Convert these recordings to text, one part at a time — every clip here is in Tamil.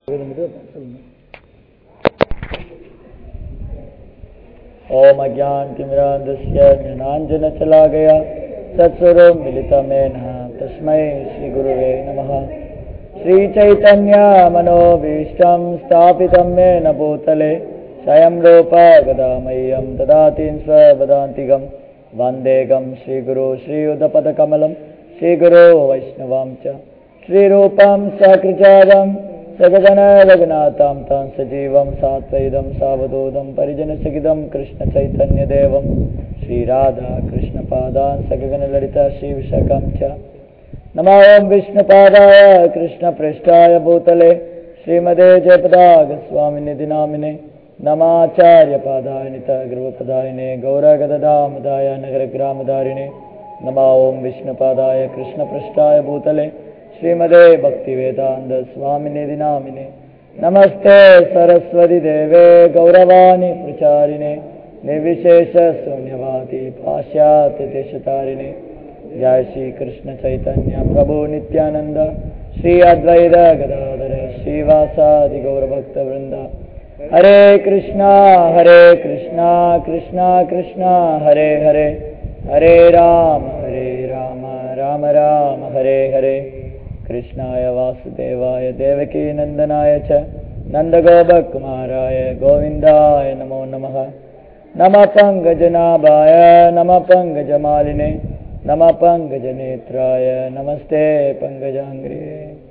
ओम अज्ञान तिमिरांधस्य ज्ञानांजन गया सत्स्वरूप मिलितमेन तस्मै श्रीगुरुवे नमः श्रीचैतन्य मनोभीष्टं स्थापितं येन भूतले स्वयं रूप गदामह्यं ददाति स्वदान्तिकं वन्देकं श्रीगुरु श्रीयुधपदकमलं श्रीगुरो वैष्णवां च श्रीरूपं सकृचारं सगगण रघुनाथां तां सजीवं सात्वैदं सावधूतं परिजनसहितं कृष्णचैतन्यदेवं श्रीराधा कृष्णपादान् सगगणललिता श्रीविशाखां च नमो ॐ विष्णुपादाय कृष्णपृष्ठाय भूतले श्रीमदे जयपदागस्वामिनिधि नामिने नमाचार्यपादाय नितगृहपदायिने गौरगददामदाय नगरग्रामधारिणे नमो ॐ विष्णुपादाय कृष्णपृष्ठाय भूतले श्रीमदे भक्तिवेदान्त स्वामिनिधि नामिने नमस्ते सरस्वती देवे गौरवाणि प्रचारिणे निर्विशेष शून्यवादी पाश्चात्य देशतारिणे जय श्री कृष्ण चैतन्य प्रभु नित्यानंद श्री अद्वैत गदाधर श्रीवासादि गौरभक्त वृंद हरे कृष्णा हरे कृष्णा कृष्णा कृष्णा हरे हरे हरे राम हरे राम राम राम हरे हरे कृष्णाय वासुदेवाय देवकी नन्दनाय च नन्दगोपकुमाराय गोविन्दाय नमो नमः नमः पङ्कजनाभाय नमः पङ्कजमालिने नमः पङ्कजनेत्राय नमस्ते पङ्कजाङ्ग्रे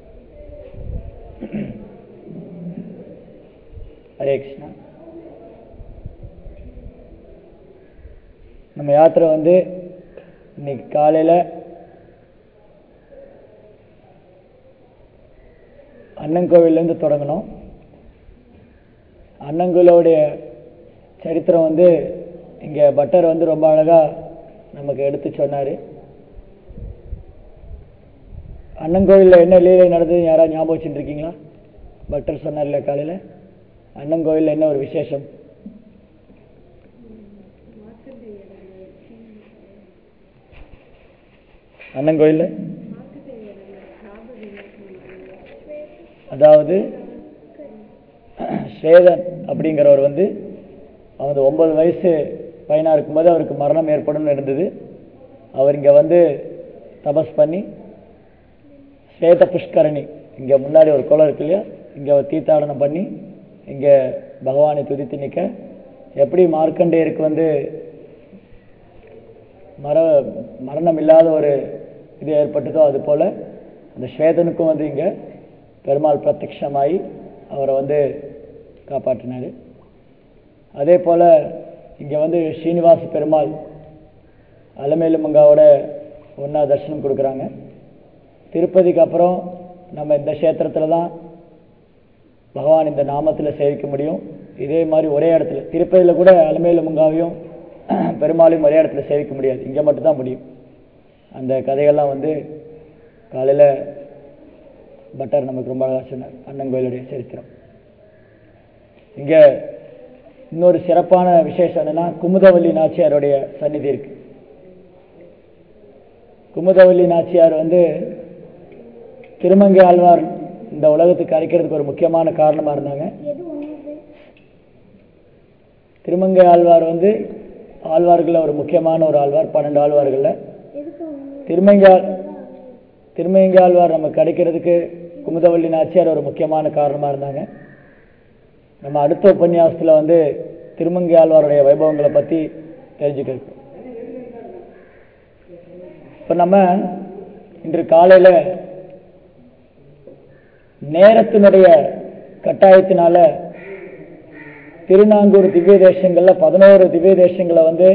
ஹரே கிருஷ்ணா நம்ம யாத்திரை வந்து இன்னைக்கு காலையில் அண்ணங்கோவிலேருந்து தொடங்கணும் அண்ணங்கோவிலோடைய சரித்திரம் வந்து இங்கே பட்டர் வந்து ரொம்ப அழகாக நமக்கு எடுத்து சொன்னார் அண்ணங்கோவிலில் என்ன லீலை நடந்தது யாராவது ஞாபகம் வச்சுட்டு இருக்கீங்களா பட்டர் சொன்னார்ல காலையில் அண்ணங்கோவிலில் என்ன ஒரு விசேஷம் அண்ணங்கோயில் அதாவது ஸ்ரேதன் அப்படிங்கிறவர் வந்து அவர் ஒன்பது வயசு பையனாக இருக்கும்போது அவருக்கு மரணம் ஏற்படும் இருந்தது அவர் இங்கே வந்து தபஸ் பண்ணி ஸ்வேத புஷ்கரணி இங்கே முன்னாடி ஒரு குளம் இருக்கு இல்லையா இங்கே ஒரு தீர்த்தாடனம் பண்ணி இங்கே பகவானை துதித்து நிற்க எப்படி மார்க்கண்டேயருக்கு வந்து மர மரணம் இல்லாத ஒரு இது ஏற்பட்டதோ அது போல் அந்த ஸ்வேதனுக்கும் வந்து இங்கே பெருமாள் பிரத்யமாகி அவரை வந்து காப்பாற்றினார் அதே போல் இங்கே வந்து ஸ்ரீனிவாச பெருமாள் அலமேலுமங்காவோட ஒன்றா தரிசனம் கொடுக்குறாங்க திருப்பதிக்கு அப்புறம் நம்ம இந்த க்ஷேத்திரத்தில் தான் பகவான் இந்த நாமத்தில் சேவிக்க முடியும் இதே மாதிரி ஒரே இடத்துல திருப்பதியில் கூட அலமேலுமங்காவையும் பெருமாளையும் ஒரே இடத்துல சேவிக்க முடியாது இங்கே மட்டும்தான் முடியும் அந்த கதைகள்லாம் வந்து காலையில் பட்டர் நமக்கு ரொம்ப அழகாக சொன்னார் அண்ணங்கோயிலுடைய சரித்திரம் இங்கே இன்னொரு சிறப்பான விசேஷம் என்னன்னா குமுதவல்லி நாச்சியாருடைய சந்நிதி இருக்கு குமுதவல்லி நாச்சியார் வந்து திருமங்கை ஆழ்வார் இந்த உலகத்துக்கு அழைக்கிறதுக்கு ஒரு முக்கியமான காரணமா இருந்தாங்க திருமங்கை ஆழ்வார் வந்து ஆழ்வார்கள் ஒரு முக்கியமான ஒரு ஆழ்வார் பன்னெண்டு ஆழ்வார்கள்ல திருமங்கை திருமங்கை ஆழ்வார் நம்ம கிடைக்கிறதுக்கு குமுதவல்லி நாச்சியார் ஒரு முக்கியமான காரணமா இருந்தாங்க நம்ம அடுத்த உபன்யாசத்துல வந்து திருமங்கை ஆழ்வாருடைய வைபவங்களை பத்தி தெரிஞ்சுக்கிறோம் இப்ப நம்ம இன்று காலையில நேரத்தினுடைய கட்டாயத்தினால திருநாங்கூர் திவ்ய தேசங்கள்ல பதினோரு திவ்ய தேசங்களை வந்து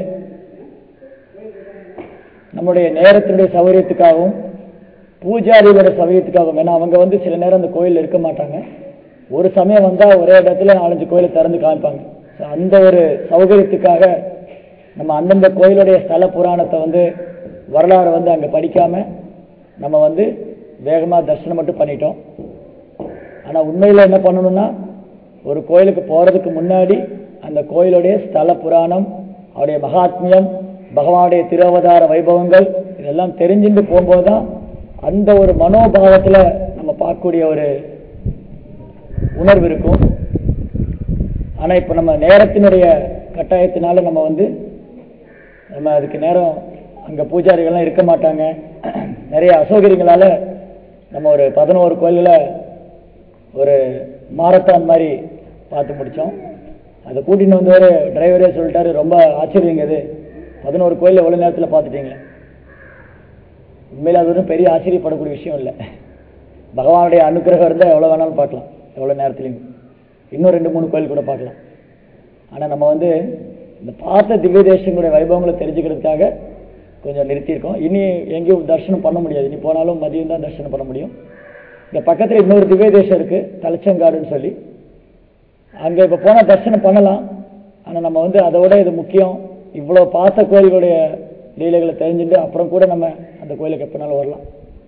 நம்முடைய நேரத்தினுடைய சௌகரியத்துக்காகவும் பூஜாரிகளோட சௌகரியத்துக்காகவும் ஏன்னா அவங்க வந்து சில நேரம் அந்த கோயில் இருக்க மாட்டாங்க ஒரு சமயம் வந்தா ஒரே இடத்துல நாலஞ்சு கோயிலை திறந்து காமிப்பாங்க அந்த ஒரு சௌகரியத்துக்காக நம்ம அந்தந்த கோயிலுடைய ஸ்தல புராணத்தை வந்து வரலாறு வந்து அங்க படிக்காம நம்ம வந்து வேகமா தரிசனம் மட்டும் பண்ணிட்டோம் ஆனா உண்மையில என்ன பண்ணணும்னா ஒரு கோயிலுக்கு போறதுக்கு முன்னாடி அந்த கோயிலுடைய ஸ்தல புராணம் அவருடைய மகாத்மியம் பகவானுடைய திருவதார வைபவங்கள் இதெல்லாம் தெரிஞ்சுட்டு போகும்போது தான் அந்த ஒரு மனோபாவத்துல நம்ம பார்க்கக்கூடிய ஒரு உணர்வு இருக்கும் ஆனா இப்ப நம்ம நேரத்தினுடைய கட்டாயத்தினால நம்ம வந்து நம்ம அதுக்கு நேரம் அங்க பூஜாரிகள்லாம் இருக்க மாட்டாங்க நிறைய அசௌகரியங்களால நம்ம ஒரு பதினோரு கோயில்களை ஒரு மாரத்தான் மாதிரி பார்த்து முடிச்சோம் அதை கூட்டின்னு வந்தவர் டிரைவரே சொல்லிட்டாரு ரொம்ப ஆச்சரியங்க இது பதினோரு கோயில் எவ்வளோ நேரத்தில் பார்த்துட்டீங்க உண்மையில் அது ஒன்றும் பெரிய ஆச்சரியப்படக்கூடிய விஷயம் இல்லை பகவானுடைய அனுக்கிரகம் இருந்தால் எவ்வளோ வேணாலும் பார்க்கலாம் எவ்வளோ நேரத்துலையும் இன்னும் ரெண்டு மூணு கோயில் கூட பார்க்கலாம் ஆனால் நம்ம வந்து இந்த பார்த்த திவ்ய தேசங்களுடைய வைபவங்களை தெரிஞ்சுக்கிறதுக்காக கொஞ்சம் நிறுத்தியிருக்கோம் இனி எங்கேயும் தரிசனம் பண்ண முடியாது இனி போனாலும் மதியம் தான் தரிசனம் பண்ண முடியும் இங்க பக்கத்துல இன்னொரு திவ்ய தேசம் இருக்கு தலைச்சங்காடுன்னு சொல்லி அங்க இப்ப போனா தரிசனம் பண்ணலாம் ஆனா நம்ம வந்து அதை விட இது முக்கியம் இவ்வளவு பார்த்த கோயில்களுடைய லீலைகளை தெரிஞ்சுட்டு அப்புறம் கூட நம்ம அந்த கோயிலுக்கு எப்பனாலும் வரலாம்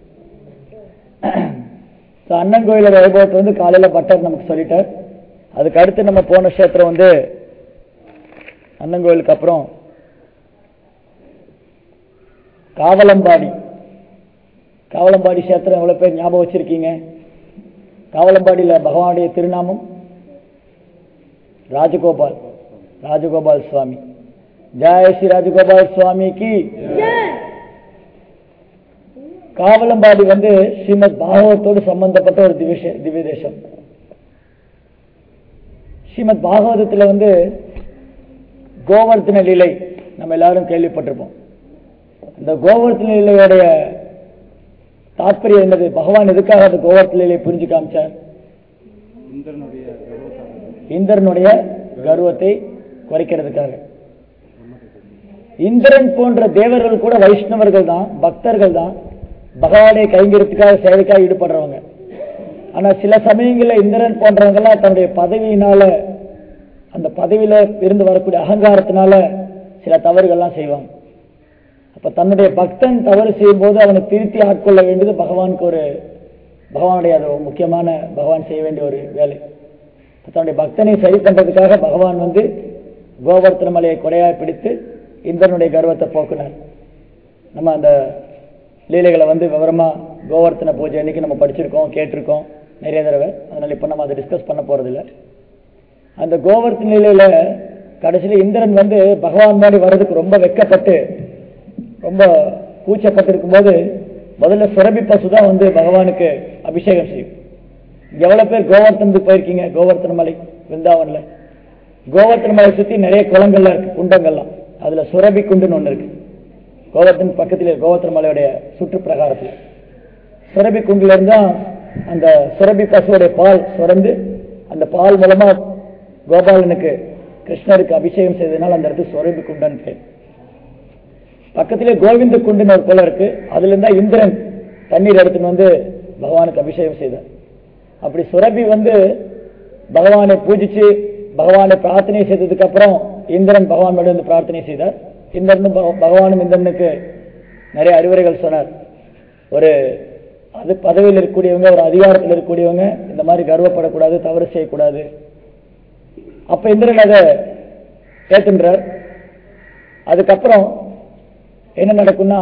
So, அண்ணன் கோயிலோட வைபவத்தை வந்து காலையில பட்டர் நமக்கு சொல்லிட்டார் அதுக்கு அடுத்து நம்ம போன கஷேத்திரம் வந்து அண்ணன் கோயிலுக்கு அப்புறம் காவலம்பாடி காவலம்பாடி கஷேத்திரம் எவ்வளவு பேர் ஞாபகம் வச்சிருக்கீங்க காவலம்பாடியில பகவானுடைய திருநாமம் ராஜகோபால் ராஜகோபால் சுவாமி ஜெய ஸ்ரீ ராஜகோபால் சுவாமிக்கு காவலம்பாடி வந்து ஸ்ரீமத் பாகவத்தோடு சம்பந்தப்பட்ட ஒரு திவ்ய திவ்ய தேசம் ஸ்ரீமத் பாகவதத்துல வந்து கோவர்த்தன லீலை நம்ம எல்லாரும் கேள்விப்பட்டிருப்போம் இந்த கோவர்த்தன லீலையோடைய தாற்பயம் என்னது பகவான் எதுக்காக அந்த கோவர்த்தன லீலையை புரிஞ்சு காமிச்சார் இந்திரனுடைய கர்வத்தால் இந்திரனுடைய கர்வத்தை குறைக்கிறதுக்காக இந்திரன் போன்ற தேவர்கள் கூட வைஷ்ணவர்கள் தான் பக்தர்கள் தான் பகவானை கைங்கரியத்துக்காக சேவைக்காக ஈடுபடுறவங்க ஆனா சில சமயங்கள்ல இந்திரன் போன்றவங்க எல்லாம் தன்னுடைய பதவியினால அந்த பதவியில இருந்து வரக்கூடிய அகங்காரத்தினால சில தவறுகள்லாம் செய்வாங்க அப்ப தன்னுடைய பக்தன் தவறு செய்யும் போது அவனை திருத்தி ஆட்கொள்ள வேண்டியது பகவானுக்கு ஒரு பகவானுடைய அது ஒரு முக்கியமான பகவான் செய்ய வேண்டிய ஒரு வேலை தன்னுடைய பக்தனை சரி பண்றதுக்காக பகவான் வந்து கோவர்த்தன மலையை கொடையாய் பிடித்து இந்திரனுடைய கர்வத்தை போக்குனார் நம்ம அந்த லீலைகளை வந்து விவரமா கோவர்த்தன பூஜை அன்னைக்கு நம்ம படிச்சிருக்கோம் கேட்டிருக்கோம் நிறைய தடவை அதனால இப்ப நம்ம அதை டிஸ்கஸ் பண்ண போறது இல்ல அந்த கோவர்த்தன லீலையில கடைசியில இந்திரன் வந்து பகவான் மாதிரி வர்றதுக்கு ரொம்ப வெக்கப்பட்டு ரொம்ப கூச்சப்பட்டு இருக்கும்போது முதல்ல சுரபி பசு தான் வந்து பகவானுக்கு அபிஷேகம் செய்யும் எவ்வளவு பேர் கோவர்த்தனத்துக்கு போயிருக்கீங்க கோவர்த்தன மலை விருந்தாவன்ல கோவர்த்தன மலை சுத்தி நிறைய குளங்கள்லாம் இருக்கு குண்டங்கள்லாம் அதுல சுரபி குண்டுன்னு ஒண்ணு இருக்கு கோவர்த்தன் பக்கத்துல இருக்கு, கோவர்த்தன மலையுடைய சுற்று பிரகாரத்துல சுரபி குண்டுல இருந்தா அந்த சுரபி பசுவோடைய பால் சுரந்து அந்த பால் மூலமா கோபாலனுக்கு கிருஷ்ணருக்கு அபிஷேகம் செய்ததுனால அந்த இடத்துக்கு சுரபி குண்டன் பேர் பக்கத்திலே கோவிந்த குண்டுன்னு ஒரு குளம் இருக்கு அதுல இருந்தா இந்திரன் தண்ணீர் எடுத்துன்னு வந்து பகவானுக்கு அபிஷேகம் செய்தார் அப்படி சுரபி வந்து பகவானை பூஜிச்சு பகவானை பிரார்த்தனை செய்ததுக்கு அப்புறம் இந்திரன் பகவான் மேல வந்து பிரார்த்தனை செய்தார் இந்திரனும் பக- பகவானும் இந்திரனுக்கு நிறைய அறிவுரைகள் சொன்னார் ஒரு அது பதவியில் இருக்கக்கூடியவங்க ஒரு அதிகாரத்தில் இருக்கக்கூடியவங்க இந்த மாதிரி கர்வப்படக்கூடாது தவறு செய்யக்கூடாது அப்ப இந்திரன் அதை ஏத்துன்றார் அதுக்கப்புறம் என்ன நடக்கும்னா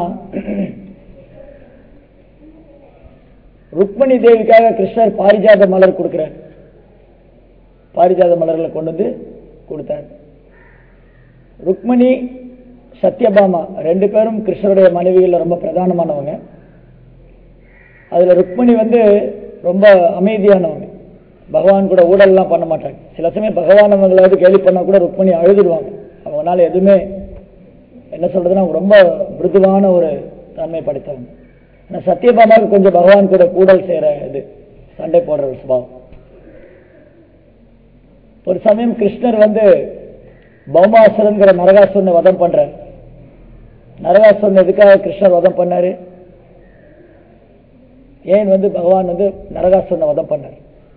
ருக்மணி தேவிக்காக கிருஷ்ணர் பாரிஜாத மலர் கொடுக்கிறார் பாரிஜாத மலர்களை கொண்டு வந்து கொடுத்தார் ருக்மணி சத்யபாமா ரெண்டு பேரும் கிருஷ்ணருடைய மனைவிகள்ல ரொம்ப பிரதானமானவங்க அதுல ருக்மணி வந்து ரொம்ப அமைதியானவங்க பகவான் கூட ஊழல்லாம் பண்ண மாட்டாங்க சில சமயம் பகவான் அவங்களாவது கேலி பண்ணா கூட ருக்மணி அழுதுடுவாங்க அவங்களால எதுவுமே என்ன சொல்றதுன்னா அவங்க ரொம்ப மிருதுவான ஒரு தன்மை படைத்தவங்க ஆனா சத்யபாமாவுக்கு கொஞ்சம் பகவான் கூட கூடல் செய்யற இது சண்டை போடுற ஒரு சுபாவம் ஒரு சமயம் கிருஷ்ணர் வந்து பௌமாசுரன்கிற நரகாசுரனை வதம் பண்றார் நரகாசுரன் எதுக்காக கிருஷ்ணர் வதம் பண்ணாரு ஏன் வந்து பகவான் வந்து நரகாசுரனை வதம் பண்ணார்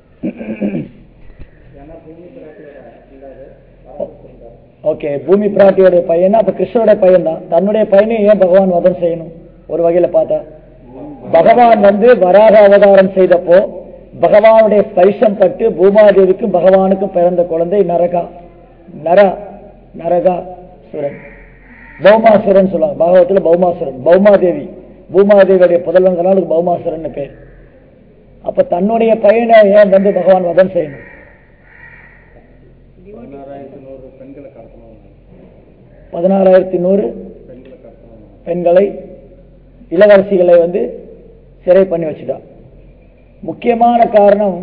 ஏன்னா பூமி பிராட்டியோட இல்லாத ஓகே பூமி பிராட்டியோட பையனா அப்ப கிருஷ்ணரோட பையன் தான் தன்னுடைய பையனை ஏன் பகவான் வதம் செய்யணும் ஒரு வகையில பார்த்தா பகவான் வந்து வராக அவதாரம் செய்தப்போ பகவானுடைய ஸ்பரிசம் பட்டு பூமாதேவிக்கும் பகவானுக்கும் பிறந்த குழந்தை நரகா நரா நரகா சுரன் பௌமாசுரன் சொல்லுவாங்க பாகவத்துல பௌமாசுரன் பௌமாதேவி பூமாதேவியுடைய புதல்வங்களால் பௌமாசுரன் பேர் அப்ப தன்னுடைய பையனை ஏன் வந்து பகவான் வதம் செய்யணும் பதினாறாயிரத்தி நூறு பெண்களை கடத்தணும் பதினாறாயிரத்தி நூறு பெண்களை கடத்தணும் பெண்களை இளவரசிகளை வந்து சிறை பண்ணி வச்சுட்டான் முக்கியமான காரணம்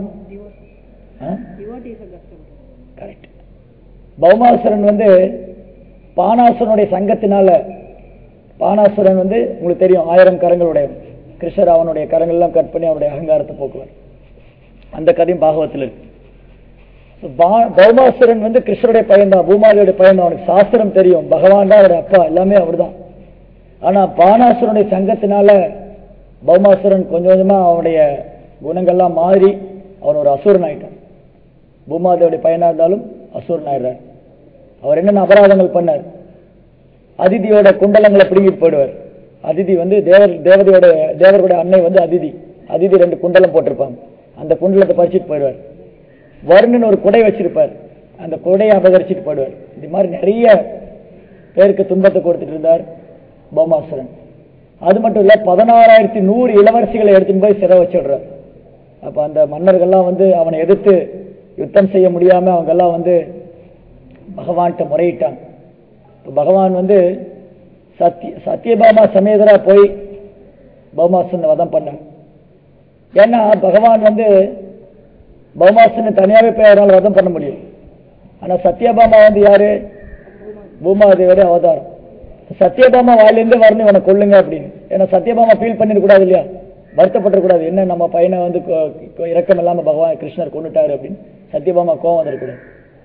கரெக்ட் பௌமாசுரன் வந்து பானாசுரனுடைய சங்கத்தினால பானாசுரன் வந்து உங்களுக்கு தெரியும் ஆயிரம் கரங்களுடைய கிருஷ்ணர் அவனுடைய கரங்கள் எல்லாம் கட் பண்ணி அவனுடைய அகங்காரத்தை போக்குவார் அந்த கதையும் பாகவத்தில் இருக்கு So, பா- பௌமாசுரன் வந்து கிருஷ்ணருடைய பையன் தான் பூமாரியுடைய பையன் தான் அவனுக்கு சாஸ்திரம் தெரியும் பகவான் தான் அவருடைய அப்பா எல்லாமே அவர்தான் ஆனா பானாசுரனுடைய சங்கத்தினால பௌமாசுரன் கொஞ்சம் கொஞ்சமா அவனுடைய குணங்கள்லாம் மாறி அவன் ஒரு அசுரன் ஆயிட்டான் பூமாதேவுடைய பையனா இருந்தாலும் அசுரன் ஆயிடுறார் அவர் என்னென்ன அபராதங்கள் பண்ணார் அதிதியோட குண்டலங்களை பிடுங்கிட்டு போயிடுவார் அதிதி வந்து தேவர் தேவதையோட தேவருடைய அன்னை வந்து அதிதி அதிதி ரெண்டு குண்டலம் போட்டிருப்பாங்க அந்த குண்டலத்தை பறிச்சுட்டு போயிடுவார் வருணன் ஒரு குடை வச்சிருப்பார் அந்த குடையை அபகரிச்சுட்டு போயிடுவார் இது மாதிரி நிறைய பேருக்கு துன்பத்தை கொடுத்துட்டு இருந்தார் பௌமாசுரன் அது மட்டும் இல்ல பதினாறாயிரத்தி நூறு இளவரசிகளை எடுத்துன்னு போய் சிறை வச்சிடுறார் அப்ப அந்த மன்னர்கள்லாம் வந்து அவனை எதிர்த்து யுத்தம் செய்ய முடியாம அவங்க எல்லாம் வந்து பகவான்கிட்ட முறையிட்டாங்க இப்ப பகவான் வந்து சத்திய சத்யபாமா சமேதரா போய் பௌமாசுரனை வதம் பண்ணார் ஏன்னா பகவான் வந்து பௌமாசுரனை தனியாவே போய் அவரால் வதம் பண்ண முடியும் ஆனா சத்யபாமா வந்து யாரு பூமாதேவரே அவதாரம் சத்யபாமா வாயிலிருந்து வரணும் இவனை கொல்லுங்க அப்படின்னு ஏன்னா சத்யபாமா ஃபீல் பண்ணிடக்கூடாது இல்லையா வருத்தப்படக்கூடாது என்ன நம்ம பையனை வந்து கொ- கொ- இரக்கம் இல்லாம பகவான் கிருஷ்ணர் கொண்டுட்டாரு அப்படின்னு சத்யபாமா கோவம் வந்துடக்கூடாது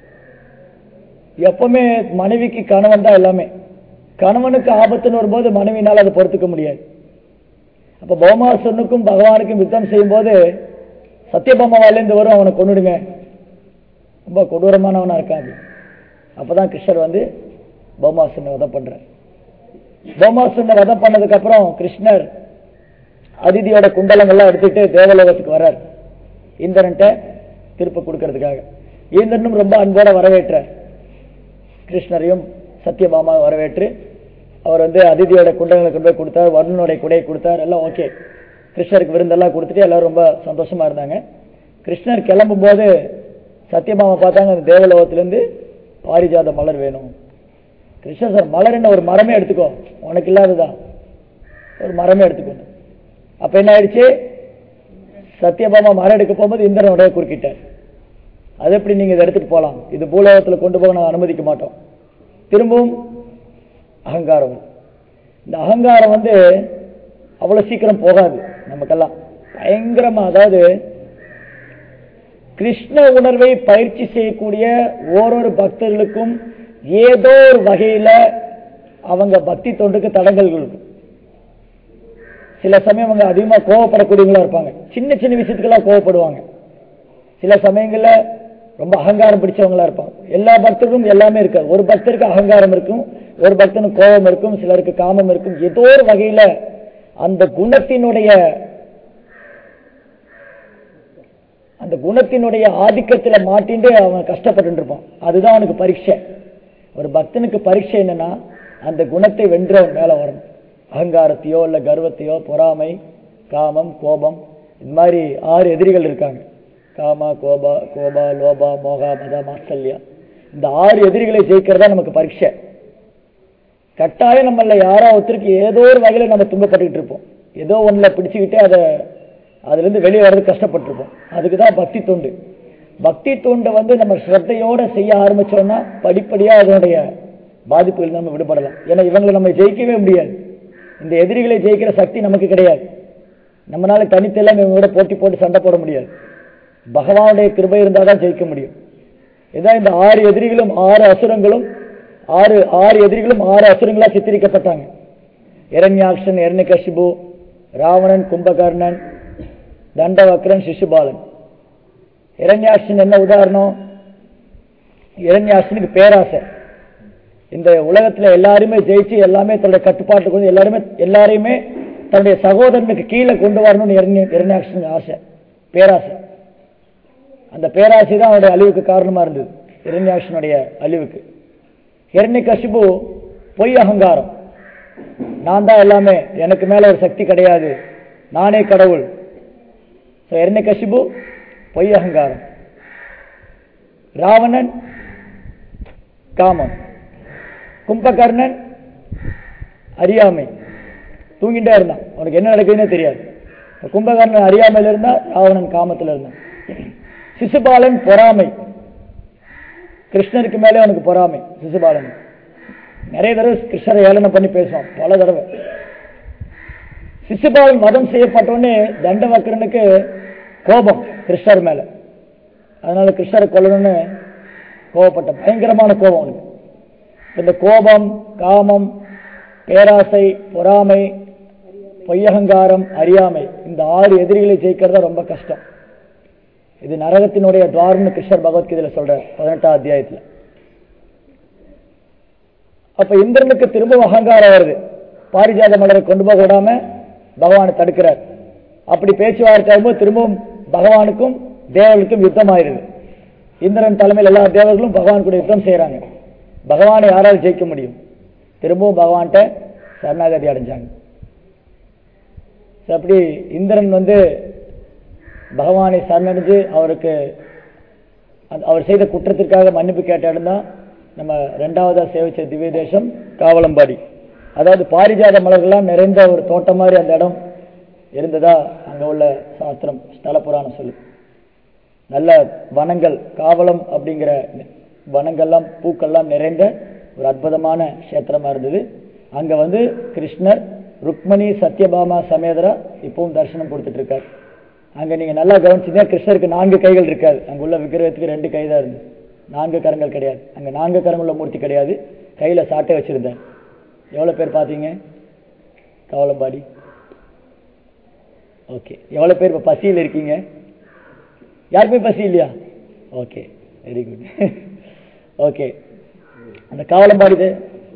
எப்பவுமே மனைவிக்கு கணவன் தான் எல்லாமே கணவனுக்கு ஆபத்துன்னு வரும்போது மனைவினால் அதை பொறுத்துக்க முடியாது அப்ப பௌமாசுரனுக்கும் பகவானுக்கும் யுத்தம் செய்யும்போது சத்யபாமாவிலேருந்து வரும் அவனை கொன்னுடுங்க ரொம்ப கொடூரமானவனா இருக்கான் அப்படி அப்பதான் கிருஷ்ணர் வந்து பௌமாசுரனை வதம் பண்றார் பௌமாசுரனை வதம் பண்ணதுக்கு அப்புறம் கிருஷ்ணர் அதிதியோட குண்டலங்கள்லாம் எடுத்துட்டு தேவலோகத்துக்கு வர்றார் இந்திரன்ட்ட திருப்ப கொடுக்கறதுக்காக இந்திரனும் ரொம்ப அன்போட வரவேற்றார் கிருஷ்ணரையும் சத்யபாமா வரவேற்று அவர் வந்து அதிதியோட குண்டங்களை கொண்டு போய் கொடுத்தார் வருணனுடைய குடையை கொடுத்தார் எல்லாம் ஓகே கிருஷ்ணருக்கு விருந்தெல்லாம் கொடுத்துட்டு எல்லாரும் ரொம்ப சந்தோஷமா இருந்தாங்க கிருஷ்ணர் கிளம்பும் போது சத்யபாமா பார்த்தாங்க அந்த தேவலோகத்திலேருந்து பாரிஜாத மலர் வேணும் கிருஷ்ணர் சார் மலர் என்ன ஒரு மரமே எடுத்துக்கோ உனக்கு இல்லாததா ஒரு மரமே எடுத்துக்கோ அப்ப என்ன ஆயிடுச்சு சத்யபாமா மரம் எடுக்க போகும்போது இந்திரனுடைய குறுக்கிட்டார் அது எப்படி நீங்க இதை எடுத்துட்டு போலாம் இது பூலோகத்துல கொண்டு போக நாங்கள் அனுமதிக்க மாட்டோம் திரும்பவும் அகங்காரம் வரும். இந்த அகங்காரம் வந்து அவ்வளவு சீக்கிரம் போகாது நமக்கெல்லாம் பயங்கரமா அதாவது கிருஷ்ண உணர்வை பயிற்சி செய்யக்கூடிய ஓரொரு பக்தர்களுக்கும் ஏதோ ஒரு வகையில அவங்க பக்தி தொண்டுக்கு தடங்கல் இருக்கும் சில சமயம் அவங்க அதிகமா கோவப்படக்கூடியவங்களா இருப்பாங்க சின்ன சின்ன விஷயத்துக்கெல்லாம் கோவப்படுவாங்க சில சமயங்கள்ல ரொம்ப அகங்காரம் பிடிச்சவங்களா இருப்பாங்க எல்லா பக்தருக்கும் எல்லாமே இருக்காது ஒரு பக்தருக்கு அகங்காரம் இருக்கும் ஒரு பக்தனுக்கு கோபம் இருக்கும் சிலருக்கு காமம் இருக்கும் ஏதோ ஒரு வகையில அந்த குணத்தினுடைய அந்த குணத்தினுடைய ஆதிக்கத்துல மாட்டிண்டு அவன் கஷ்டப்பட்டு இருப்பான் அதுதான் அவனுக்கு பரீட்சை ஒரு பக்தனுக்கு பரீட்சை என்னன்னா அந்த குணத்தை வென்றவன் மேல வரணும் அகங்காரத்தையோ இல்ல கர்வத்தையோ பொறாமை காமம் கோபம் இந்த மாதிரி ஆறு எதிரிகள் இருக்காங்க காமா கோபா கோபா லோபா மோகா மத மாத்சல்யா இந்த ஆறு எதிரிகளை ஜெயிக்கிறதா நமக்கு பரீட்சை கட்டாயம் நம்மள யாரோ ஒருத்தருக்கு ஏதோ ஒரு வகையில நம்ம துன்பப்பட்டுக்கிட்டு இருப்போம் ஏதோ ஒண்ணுல பிடிச்சுக்கிட்டு அதை அதுல இருந்து வெளியே வர்றது கஷ்டப்பட்டிருப்போம் அதுக்கு தான் பக்தி தொண்டு பக்தி தொண்டை வந்து நம்ம ஸ்ரத்தையோட செய்ய ஆரம்பிச்சோம்னா படிப்படியா அதனுடைய பாதிப்புகள் நம்ம விடுபடலாம் ஏன்னா இவங்களை நம்ம ஜெயிக்கவே முடியாது இந்த எதிரிகளை ஜெயிக்கிற சக்தி நமக்கு கிடையாது நம்மளால தனித்தெல்லாம் இவங்க கூட போட்டி போட்டு சண்டை போட முடியாது பகவானுடைய கிருபை இருந்தால் தான் ஜெயிக்க முடியும் இதான் இந்த ஆறு எதிரிகளும் ஆறு அசுரங்களும் ஆறு ஆறு எதிரிகளும் ஆறு அசுரங்களா சித்தரிக்கப்பட்டாங்க இரண்யாக்ஷன் இரண்யகசிபு ராவணன் கும்பகர்ணன் தண்டவக்ரன் சிசுபாலன் இரண்யாக்ஷன் என்ன உதாரணம் இரண்யாக்ஷனுக்கு பேராசை இந்த உலகத்துல எல்லாருமே ஜெயிச்சு எல்லாமே தன்னுடைய கட்டுப்பாட்டுக்கு வந்து எல்லாருமே எல்லாரையுமே தன்னுடைய சகோதரனுக்கு கீழே கொண்டு வரணும்னு இரண்ய- இரண்யாக்ஷனுக்கு ஆசை பேராசை அந்த பேராசை தான் அவனுடைய அழிவுக்கு காரணமா இருந்தது இரண்யாக்ஷனுடைய அழிவுக்கு இரண்யகசிபு பொய் அகங்காரம் நான் தான் எல்லாமே எனக்கு மேல ஒரு சக்தி கிடையாது நானே கடவுள் இரண்ய கசிபு பொய் அகங்காரம் ராவணன் காமம் கும்பகர்ணன் அறியாமை தூங்கிட்டே இருந்தான் அவனுக்கு என்ன நடக்குதுன்னே தெரியாது இப்ப கும்பகர்ணன் அறியாமையில இருந்தா ராவணன் காமத்துல இருந்தான் சிசுபாலன் பொறாமை கிருஷ்ணருக்கு மேலே அவனுக்கு பொறாமை சிசுபாலன் நிறைய தடவை கிருஷ்ணரை ஏளனம் பண்ணி பேசுவான் பல தடவை சிசுபாலன் வதம் செய்யப்பட்டோடனே தண்டவக்கரனுக்கு கோபம் கிருஷ்ணர் மேல அதனால கிருஷ்ணரை கொல்லணும்னு கோபப்பட்ட பயங்கரமான கோபம் அவனுக்கு இந்த கோபம் காமம் பேராசை பொறாமை பொய்யகங்காரம் அறியாமை இந்த ஆறு எதிரிகளை ஜெயிக்கிறது ரொம்ப கஷ்டம் இது நரகத்தினுடைய துவாரம்னு கிருஷ்ணர் பகவத்கீதையில சொல்றார் பதினெட்டாம் அத்தியாயத்துல அப்ப இந்திரனுக்கு திரும்ப அகங்காரம் வருது பாரிஜாத மலரை கொண்டு போக விடாம பகவானை தடுக்கிறார் அப்படி பேச்சுவார்த்தை ஆகும்போது திரும்பவும் பகவானுக்கும் தேவர்களுக்கும் யுத்தம் ஆயிருது இந்திரன் தலைமையில் எல்லா தேவர்களும் பகவான் கூட யுத்தம் செய்யறாங்க பகவானை யாரால் ஜெயிக்க முடியும் திரும்பவும் பகவான்கிட்ட சரணாகதி அடைஞ்சாங்க So, அப்படி இந்திரன் வந்து பகவானை சரணடைஞ்சு அவருக்கு அந்த- அவர் செய்த குற்றத்திற்காக மன்னிப்பு கேட்ட இடம் தான் நம்ம ரெண்டாவதா சேவிச்ச திவ்ய தேசம் காவலம்பாடி அதாவது பாரிஜாத மலர்கள்லாம் நிறைந்த ஒரு தோட்டம் மாதிரி அந்த இடம் இருந்ததா அங்க உள்ள சாஸ்திரம் ஸ்தல புராணம் சொல்லு நல்ல வனங்கள் காவலம் அப்படிங்கிற வனங்கள்லாம் பூக்கள்லாம் நிறைந்த ஒரு அற்புதமான கஷேத்திரமா இருந்தது அங்க வந்து கிருஷ்ணர் ருக்மணி சத்யபாமா சமேதரா இப்பவும் தரிசனம் கொடுத்துட்டு இருக்காரு அங்க நீங்க நல்லா கவனிச்சீங்கன்னா கிருஷ்ணருக்கு நான்கு கைகள் இருக்காது அங்க உள்ள விக்கிரகத்துக்கு ரெண்டு கை தான் இருந்தது நான்கு கரங்கள் கிடையாது அங்க நான்கு கரங்குள்ள மூர்த்தி கிடையாது கையில சாட்டை வச்சிருந்தேன் எவ்வளவு பேர் பாத்தீங்க கவலம்பாடி ஓகே எவ்வளவு பேர் இப்ப பசியில் இருக்கீங்க யாருக்குமே பசி இல்லையா ஓகே வெரி குட் ஓகே அந்த காவலம்பாடி இது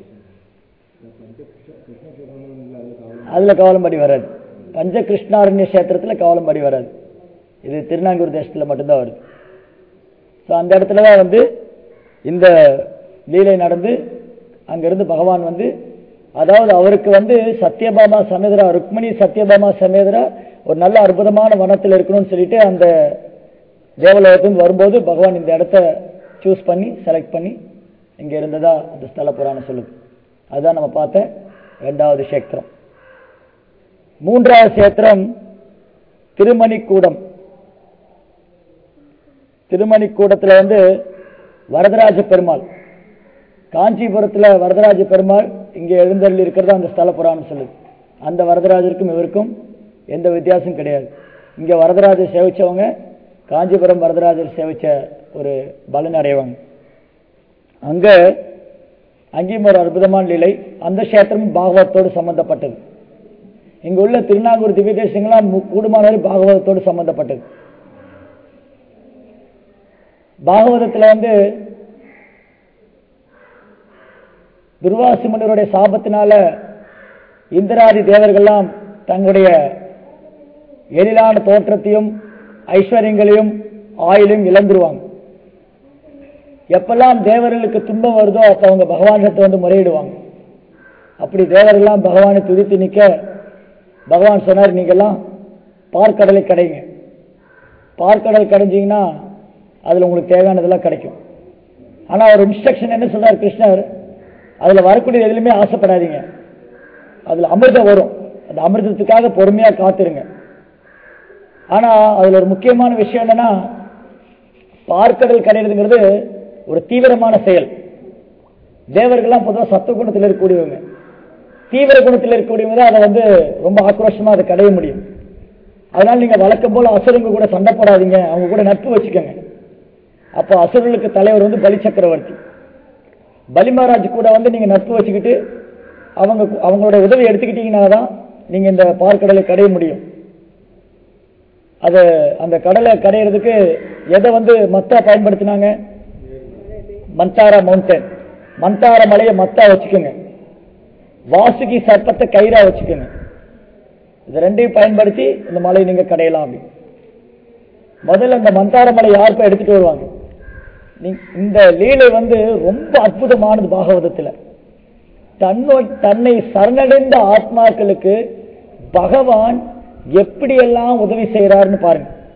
அதுல காவலம்பாடி வராது பஞ்ச கிருஷ்ணாரண்ய கஷேத்திரத்துல காவலம்பாடி வராது இது திருநாங்கூர் தேசத்துல மட்டும்தான் வருது ஸோ அந்த இடத்துல தான் வந்து இந்த லீலை நடந்து அங்கிருந்து பகவான் வந்து அதாவது அவருக்கு வந்து சத்யபாமா சமேதரா ருக்மிணி சத்யபாமா சமேதரா ஒரு நல்ல அற்புதமான வனத்தில் இருக்கணும்னு சொல்லிட்டு அந்த தேவலோகத்துக்கு வரும்போது பகவான் இந்த இடத்த சூஸ் பண்ணி செலக்ட் பண்ணி இங்க இருந்ததா அந்த ஸ்தல புராணம் சொல்லுது அதுதான் நம்ம பார்த்த ரெண்டாவது சேத்திரம் மூன்றாவது சேத்திரம் திருமணிக்கூடம் திருமணிக்கூடத்துல வந்து வரதராஜ பெருமாள் காஞ்சிபுரத்துல வரதராஜ பெருமாள் இங்கே எழுந்தருள் இருக்கிறதா அந்த ஸ்தல புராணம் சொல்லுது அந்த வரதராஜருக்கும் இவருக்கும் எந்த வித்தியாசம் கிடையாது இங்க வரதராஜர் சேவிச்சவங்க காஞ்சிபுரம் வரதராஜர் சேவிச்ச ஒரு பலன் அடைவாங்க அங்க அங்கேயும் ஒரு அற்புதமான நிலை அந்த கஷேத்திரம் பாகவத்தோடு சம்பந்தப்பட்டது இங்க உள்ள திருநாங்கூர் திவ்ய தேசங்கள்லாம் மு- கூடுமானவரை பாகவதத்தோடு சம்பந்தப்பட்டது பாகவதத்துல வந்து துர்வாசி முனிவருடைய சாபத்தினால இந்திராதி தேவர்கள்லாம் தங்களுடைய எழிலான தோற்றத்தையும் ஐஸ்வர்யங்களையும் ஆயிலையும் இழந்துருவாங்க எப்பெல்லாம் தேவர்களுக்கு துன்பம் வருதோ அப்ப அவங்க பகவானிடத்தை வந்து முறையிடுவாங்க அப்படி தேவரெல்லாம் பகவானை துதித்து நிக்க பகவான் சொன்னார் நீங்கெல்லாம் பார்க்கடலை கடைங்க பார்க்கடல் கடைஞ்சீங்கன்னா அதுல உங்களுக்கு தேவையானதெல்லாம் கிடைக்கும் ஆனா ஒரு இன்ஸ்ட்ரக்ஷன் என்ன சொல்றார் கிருஷ்ணர் அதுல வரக்கூடிய எதுலையுமே ஆசைப்படாதீங்க அதுல அமிர்தம் வரும் அந்த அமிர்தத்துக்காக பொறுமையா காத்திருங்க ஆனா அதுல ஒரு முக்கியமான விஷயம் என்னன்னா பார்க்கடல் கடையிறதுங்கிறது ஒரு தீவிரமான செயல் தேவர்கள்லாம் பொதுவாக சத்துவ குணத்தில் இருக்கக்கூடியவங்க தீவிர குணத்தில் இருக்கக்கூடியவங்க தான் அதை வந்து ரொம்ப ஆக்ரோஷமா அதை கடைய முடியும் அதனால நீங்க வழக்கம் போல அசுரங்க கூட சண்டை போடாதீங்க அவங்க கூட நட்பு வச்சுக்கோங்க அப்போ அசுரர்களுக்கு தலைவர் வந்து பலி சக்கரவர்த்தி பலி மகாராஜ் கூட வந்து நீங்க நட்பு வச்சுக்கிட்டு அவங்க அவங்களோட உதவி எடுத்துக்கிட்டீங்கன்னா தான் நீங்க இந்த பார்க்கடலை கடைய முடியும் அது அந்த கடலை கடையிறதுக்கு எதை வந்து மத்தா பயன்படுத்தினாங்க மந்தாரா மவுண்டன் மந்தார மலையை மத்தா வச்சுக்கோங்க வாசுகி சர்ப்பத்தை கயிறா வச்சுக்கோங்க இது ரெண்டையும் பயன்படுத்தி இந்த மலையை நீங்க கடையலாம் அப்படி முதல்ல இந்த மந்தார மலை யார் போய் எடுத்துட்டு வருவாங்க நீ- இந்த லீலை வந்து ரொம்ப அற்புதமானது பாகவதத்துல தன்னோ தன்னை சரணடைந்த ஆத்மாக்களுக்கு பகவான் எப்படியெல்லாம் உதவி செய்யறாருன்னு பாருங்க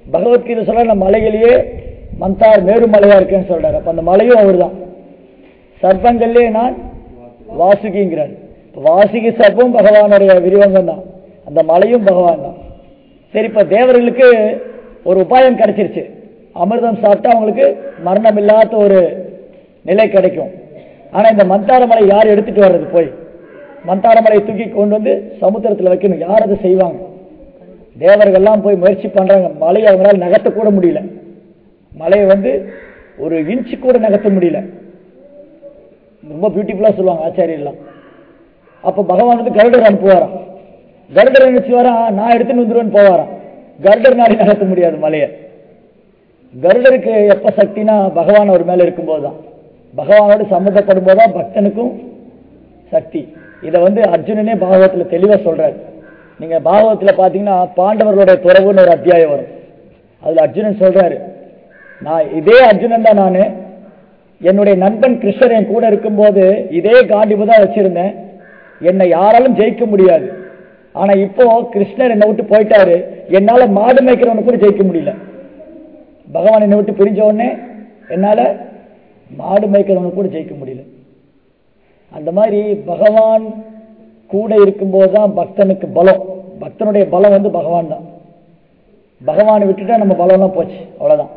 பகவத்கீதை சொல்ற அந்த மலையிலேயே மந்தார் மேருமலையா இருக்கேன்னு சொல்றாரு அப்ப அந்த மலையும் அவர்தான் சர்ப்பங்கள்லே நான் வாசுகிங்கிறார் இப்ப வாசுகி சர்ப்பம் பகவானுடைய விரிவங்கம் தான் அந்த மலையும் பகவான் தான் சரி இப்ப தேவர்களுக்கு ஒரு உபாயம் கிடைச்சிருச்சு அமிர்தம் சாப்பிட்டா அவங்களுக்கு மரணம் இல்லாத ஒரு நிலை கிடைக்கும் ஆனா இந்த மந்தாரமலை யார் எடுத்துட்டு வர்றது போய் மந்தாரமலையை தூக்கி கொண்டு வந்து சமுத்திரத்துல வைக்கணும் யார் அதை செய்வாங்க தேவர்கள்லாம் போய் முயற்சி பண்றாங்க மலையை அவங்களால நகர்த்த கூட முடியல மலையை வந்து ஒரு இன்ச்சு கூட நகர்த்த முடியல ரொம்ப பியூட்டிஃபுல்லா சொல்லுவாங்க ஆச்சாரியெல்லாம் அப்ப பகவான் வந்து கருடர் அனுப்புவாராம் கருடர் நினைச்சு வரா நான் எடுத்துன்னு வந்துருவேன்னு போவாராம் கருடர் நாளை நகர்த்த முடியாது மலையை கருடருக்கு எப்ப சக்தினா பகவான் அவர் மேல இருக்கும்போது தான் பகவானோடு சம்மந்தப்படும் போதுதான் பக்தனுக்கும் சக்தி இதை வந்து அர்ஜுனனே பாகவத்துல தெளிவா சொல்றாரு நீங்க பாகவத்துல பாத்தீங்கன்னா பாண்டவர்களுடைய துறவுன்னு ஒரு அத்தியாயம் வரும் அதுல அர்ஜுனன் சொல்றாரு நான் இதே அர்ஜுனன் தான் நானு என்னுடைய நண்பன் கிருஷ்ணர் என் கூட இருக்கும்போது இதே காண்டிபு தான் வச்சிருந்தேன் என்னை யாராலும் ஜெயிக்க முடியாது ஆனா இப்போ கிருஷ்ணர் என்னை விட்டு போயிட்டாரு என்னால மாடு மேய்க்கிறவனை கூட ஜெயிக்க முடியல பகவான் என்னை விட்டு பிரிஞ்ச உடனே என்னால மாடு மேய்க்கிறவனை கூட ஜெயிக்க முடியல அந்த மாதிரி பகவான் கூட இருக்கும்போது தான் பக்தனுக்கு பலம் பக்தனுடைய பலம் வந்து பகவான் தான் பகவானை விட்டுட்டா நம்ம பலம்லாம் போச்சு அவ்வளவுதான்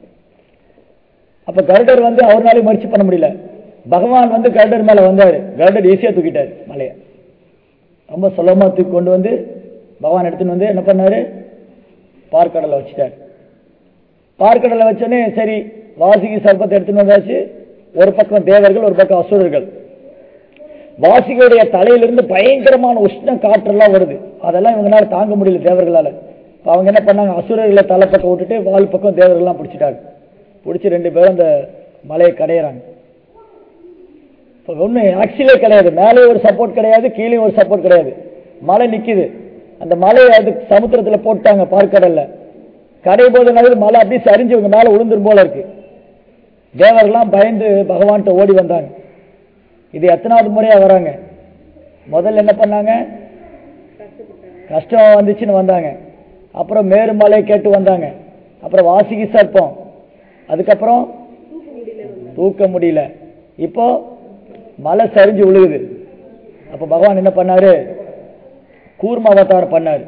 அப்ப கருடர் வந்து அவர்னாலே முயற்சி பண்ண முடியல பகவான் வந்து கருடர் மேல வந்தாரு கருடர் ஈஸியா தூக்கிட்டாரு மலையை ரொம்ப சுலபமா தூக்கி கொண்டு வந்து பகவான் எடுத்துன்னு வந்து என்ன பண்ணாரு பார்க்கடலை வச்சுட்டாரு பார்க்கடலை வச்சோடனே சரி வாசிக்கு சர்ப்பத்தை எடுத்துன்னு வந்தாச்சு ஒரு பக்கம் தேவர்கள் ஒரு பக்கம் அசுரர்கள் வாசிகளுடைய தலையிலிருந்து பயங்கரமான உஷ்ண காற்றெல்லாம் வருது அதெல்லாம் இவங்களால தாங்க முடியல தேவர்களால இப்ப அவங்க என்ன பண்ணாங்க அசுரர்களை தலை பக்கம் விட்டுட்டு வால் பக்கம் தேவர்கள்லாம் பிடிச்சிட்டாங்க பிடிச்சி ரெண்டு பேரும் அந்த மலையை கடையிறாங்க இப்போ ஒன்றும் ஆக்சிலே கிடையாது மேலே ஒரு சப்போர்ட் கிடையாது கீழே ஒரு சப்போர்ட் கிடையாது மலை நிக்குது அந்த மலையை அது சமுத்திரத்துல போட்டாங்க பார்க்கடல்ல கடையும் போது என்னது மலை அப்படியே சரிஞ்சு இவங்க மேல விழுந்துரும் போல இருக்கு தேவர்கள்லாம் பயந்து பகவான்கிட்ட ஓடி வந்தாங்க இது எத்தனாவது முறையா வராங்க முதல்ல என்ன பண்ணாங்க கஷ்டம் வந்துச்சுன்னு வந்தாங்க அப்புறம் மேருமலை கேட்டு வந்தாங்க அப்புறம் வாசிகி சர்ப்பம் அதுக்கப்புறம் தூக்க முடியல இப்போ மலை சரிஞ்சு விழுகுது அப்ப பகவான் என்ன பண்ணாரு கூர்ம அவதாரம் பண்ணாரு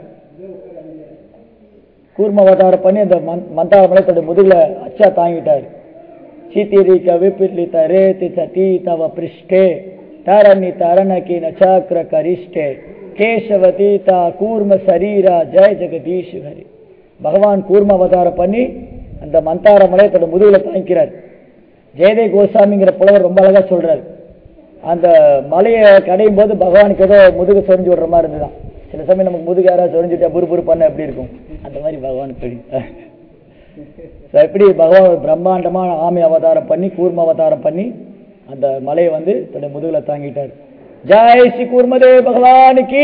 கூர்ம அவதாரம் பண்ணி அந்த மந்தார மலை தன்னுடைய முதுகுல அச்சா தாங்கிட்டாரு சீத்திரிக்க விபிலித ரேதி சதி தவ பிருஷ்டே தரணி தரணகி நச்சாக்கிர கரிஷ்டே கேசவதீதா கூர்ம சரீரா ஜெய ஜெகதீஷ் ஹரி பகவான் கூர்ம அவதாரம் பண்ணி அந்த மந்தார மலை தன்னோட முதுகுல தாங்கிக்கிறார் ஜெயதே கோசாமிங்கிற புலவர் ரொம்ப அழகா சொல்றாரு அந்த மலையை கடையும் போது பகவானுக்கு ஏதோ முதுகு சொரிஞ்சு விடுற மாதிரி இருந்துதான் சில சமயம் நமக்கு முதுகு யாராவது சொரிஞ்சுட்டா புரு புரு பண்ண எப்படி இருக்கும் அந்த மாதிரி பகவானுக்கு தெரியும் So, எப்படி பகவான் ஒரு பிரம்மாண்டமான ஆமை அவதாரம் பண்ணி கூர்ம அவதாரம் பண்ணி அந்த மலையை வந்து தன்னுடைய முதுகுல தாங்கிட்டார் ஜெய் ஸ்ரீ கூர்மதே பகவானுக்கு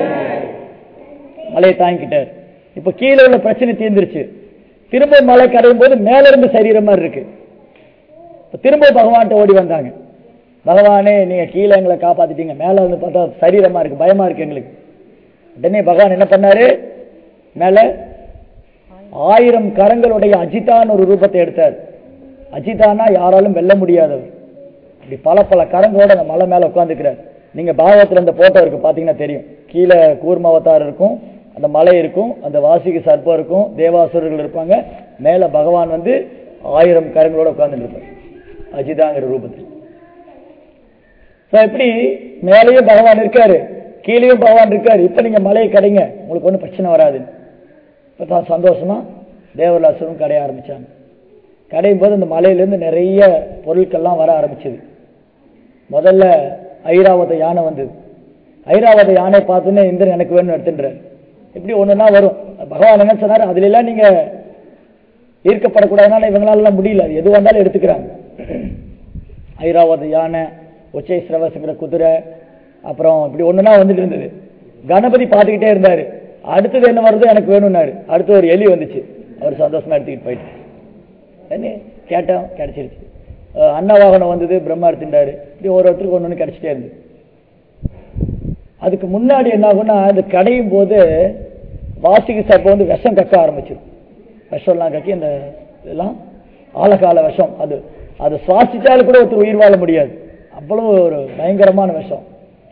மலையை தாங்கிட்டார் இப்ப கீழே உள்ள பிரச்சனை தீர்ந்துருச்சு திரும்ப மலை கரையும் போது மேல இருந்து சரீரம் மாதிரி இருக்கு இப்ப திரும்ப பகவான்கிட்ட ஓடி வந்தாங்க பகவானே நீங்க கீழே எங்களை காப்பாத்திட்டீங்க மேல வந்து பார்த்தா சரீரமா இருக்கு பயமா இருக்கு எங்களுக்கு உடனே பகவான் என்ன பண்ணாரு மேல ஆயிரம் கரங்களுடைய அஜிதான்னு ஒரு ரூபத்தை எடுத்தார் அஜிதானா யாராலும் வெல்ல முடியாதவர் இப்படி பல பல கரங்களோட அந்த மலை மேல உட்காந்துக்கிறார் நீங்க பாகவத்துல அந்த போட்டோ இருக்கு பாத்தீங்கன்னா தெரியும் கீழே கூர்மவதார் இருக்கும் அந்த மலை இருக்கும் அந்த வாசிக்கு சர்ப்பம் இருக்கும் தேவாசுரர்கள் இருப்பாங்க மேல பகவான் வந்து ஆயிரம் கரங்களோட உட்கார்ந்துட்டு இருப்பார் அஜிதாங்கிற ரூபத்தில் So, எப்படி மேலேயும் பகவான் இருக்காரு கீழேயும் பகவான் இருக்காரு இப்ப நீங்க மலையை கடைங்க உங்களுக்கு ஒன்றும் பிரச்சனை வராது இப்போ தான் சந்தோஷமா தேவலாசுரம் கடைய ஆரம்பிச்சாங்க கடையும் போது அந்த மலையிலேருந்து நிறைய பொருட்கள்லாம் வர ஆரம்பிச்சது முதல்ல ஐராவத யானை வந்தது ஐராவத யானை பார்த்தோன்னே இந்திரன் எனக்கு வேணும் எடுத்துன்றார் இப்படி ஒண்ணுன்னா வரும் பகவான் என்ன சொன்னார் அதுல எல்லாம் நீங்க ஈர்க்கப்படக்கூடாதுனால இவங்களால முடியல அது எது வந்தாலும் எடுத்துக்கிறாங்க ஐராவத யானை உச்சை சிரவசங்கிற குதிரை அப்புறம் இப்படி ஒண்ணுனா வந்துட்டு இருந்தது கணபதி பார்த்துக்கிட்டே இருந்தாரு அடுத்தது என்ன வருதோ எனக்கு வேணும்னாரு அடுத்து ஒரு எலி வந்துச்சு அவர் சந்தோஷமா எடுத்துக்கிட்டு போயிட்டு என்ன கேட்டோம் கிடைச்சிருச்சு அஹ் அன்னவாகனம் வந்தது பிரம்மா எடுத்துட்டாரு இப்படி ஒரு ஒருத்தருக்கு ஒன்று ஒன்று கிடைச்சிட்டே இருந்தது அதுக்கு முன்னாடி என்ன ஆகும்னா இந்த கடையும் போது வாசிக்கு சர்ப்பம் வந்து விஷம் கக்க ஆரம்பிச்சிடும் விஷம்லாம் கக்கி அந்த இதெல்லாம் ஆழகால விஷம் அது அது சுவாசிச்சாலும் கூட ஒருத்தர் உயிர் வாழ முடியாது அவ்வளவு ஒரு பயங்கரமான விஷம்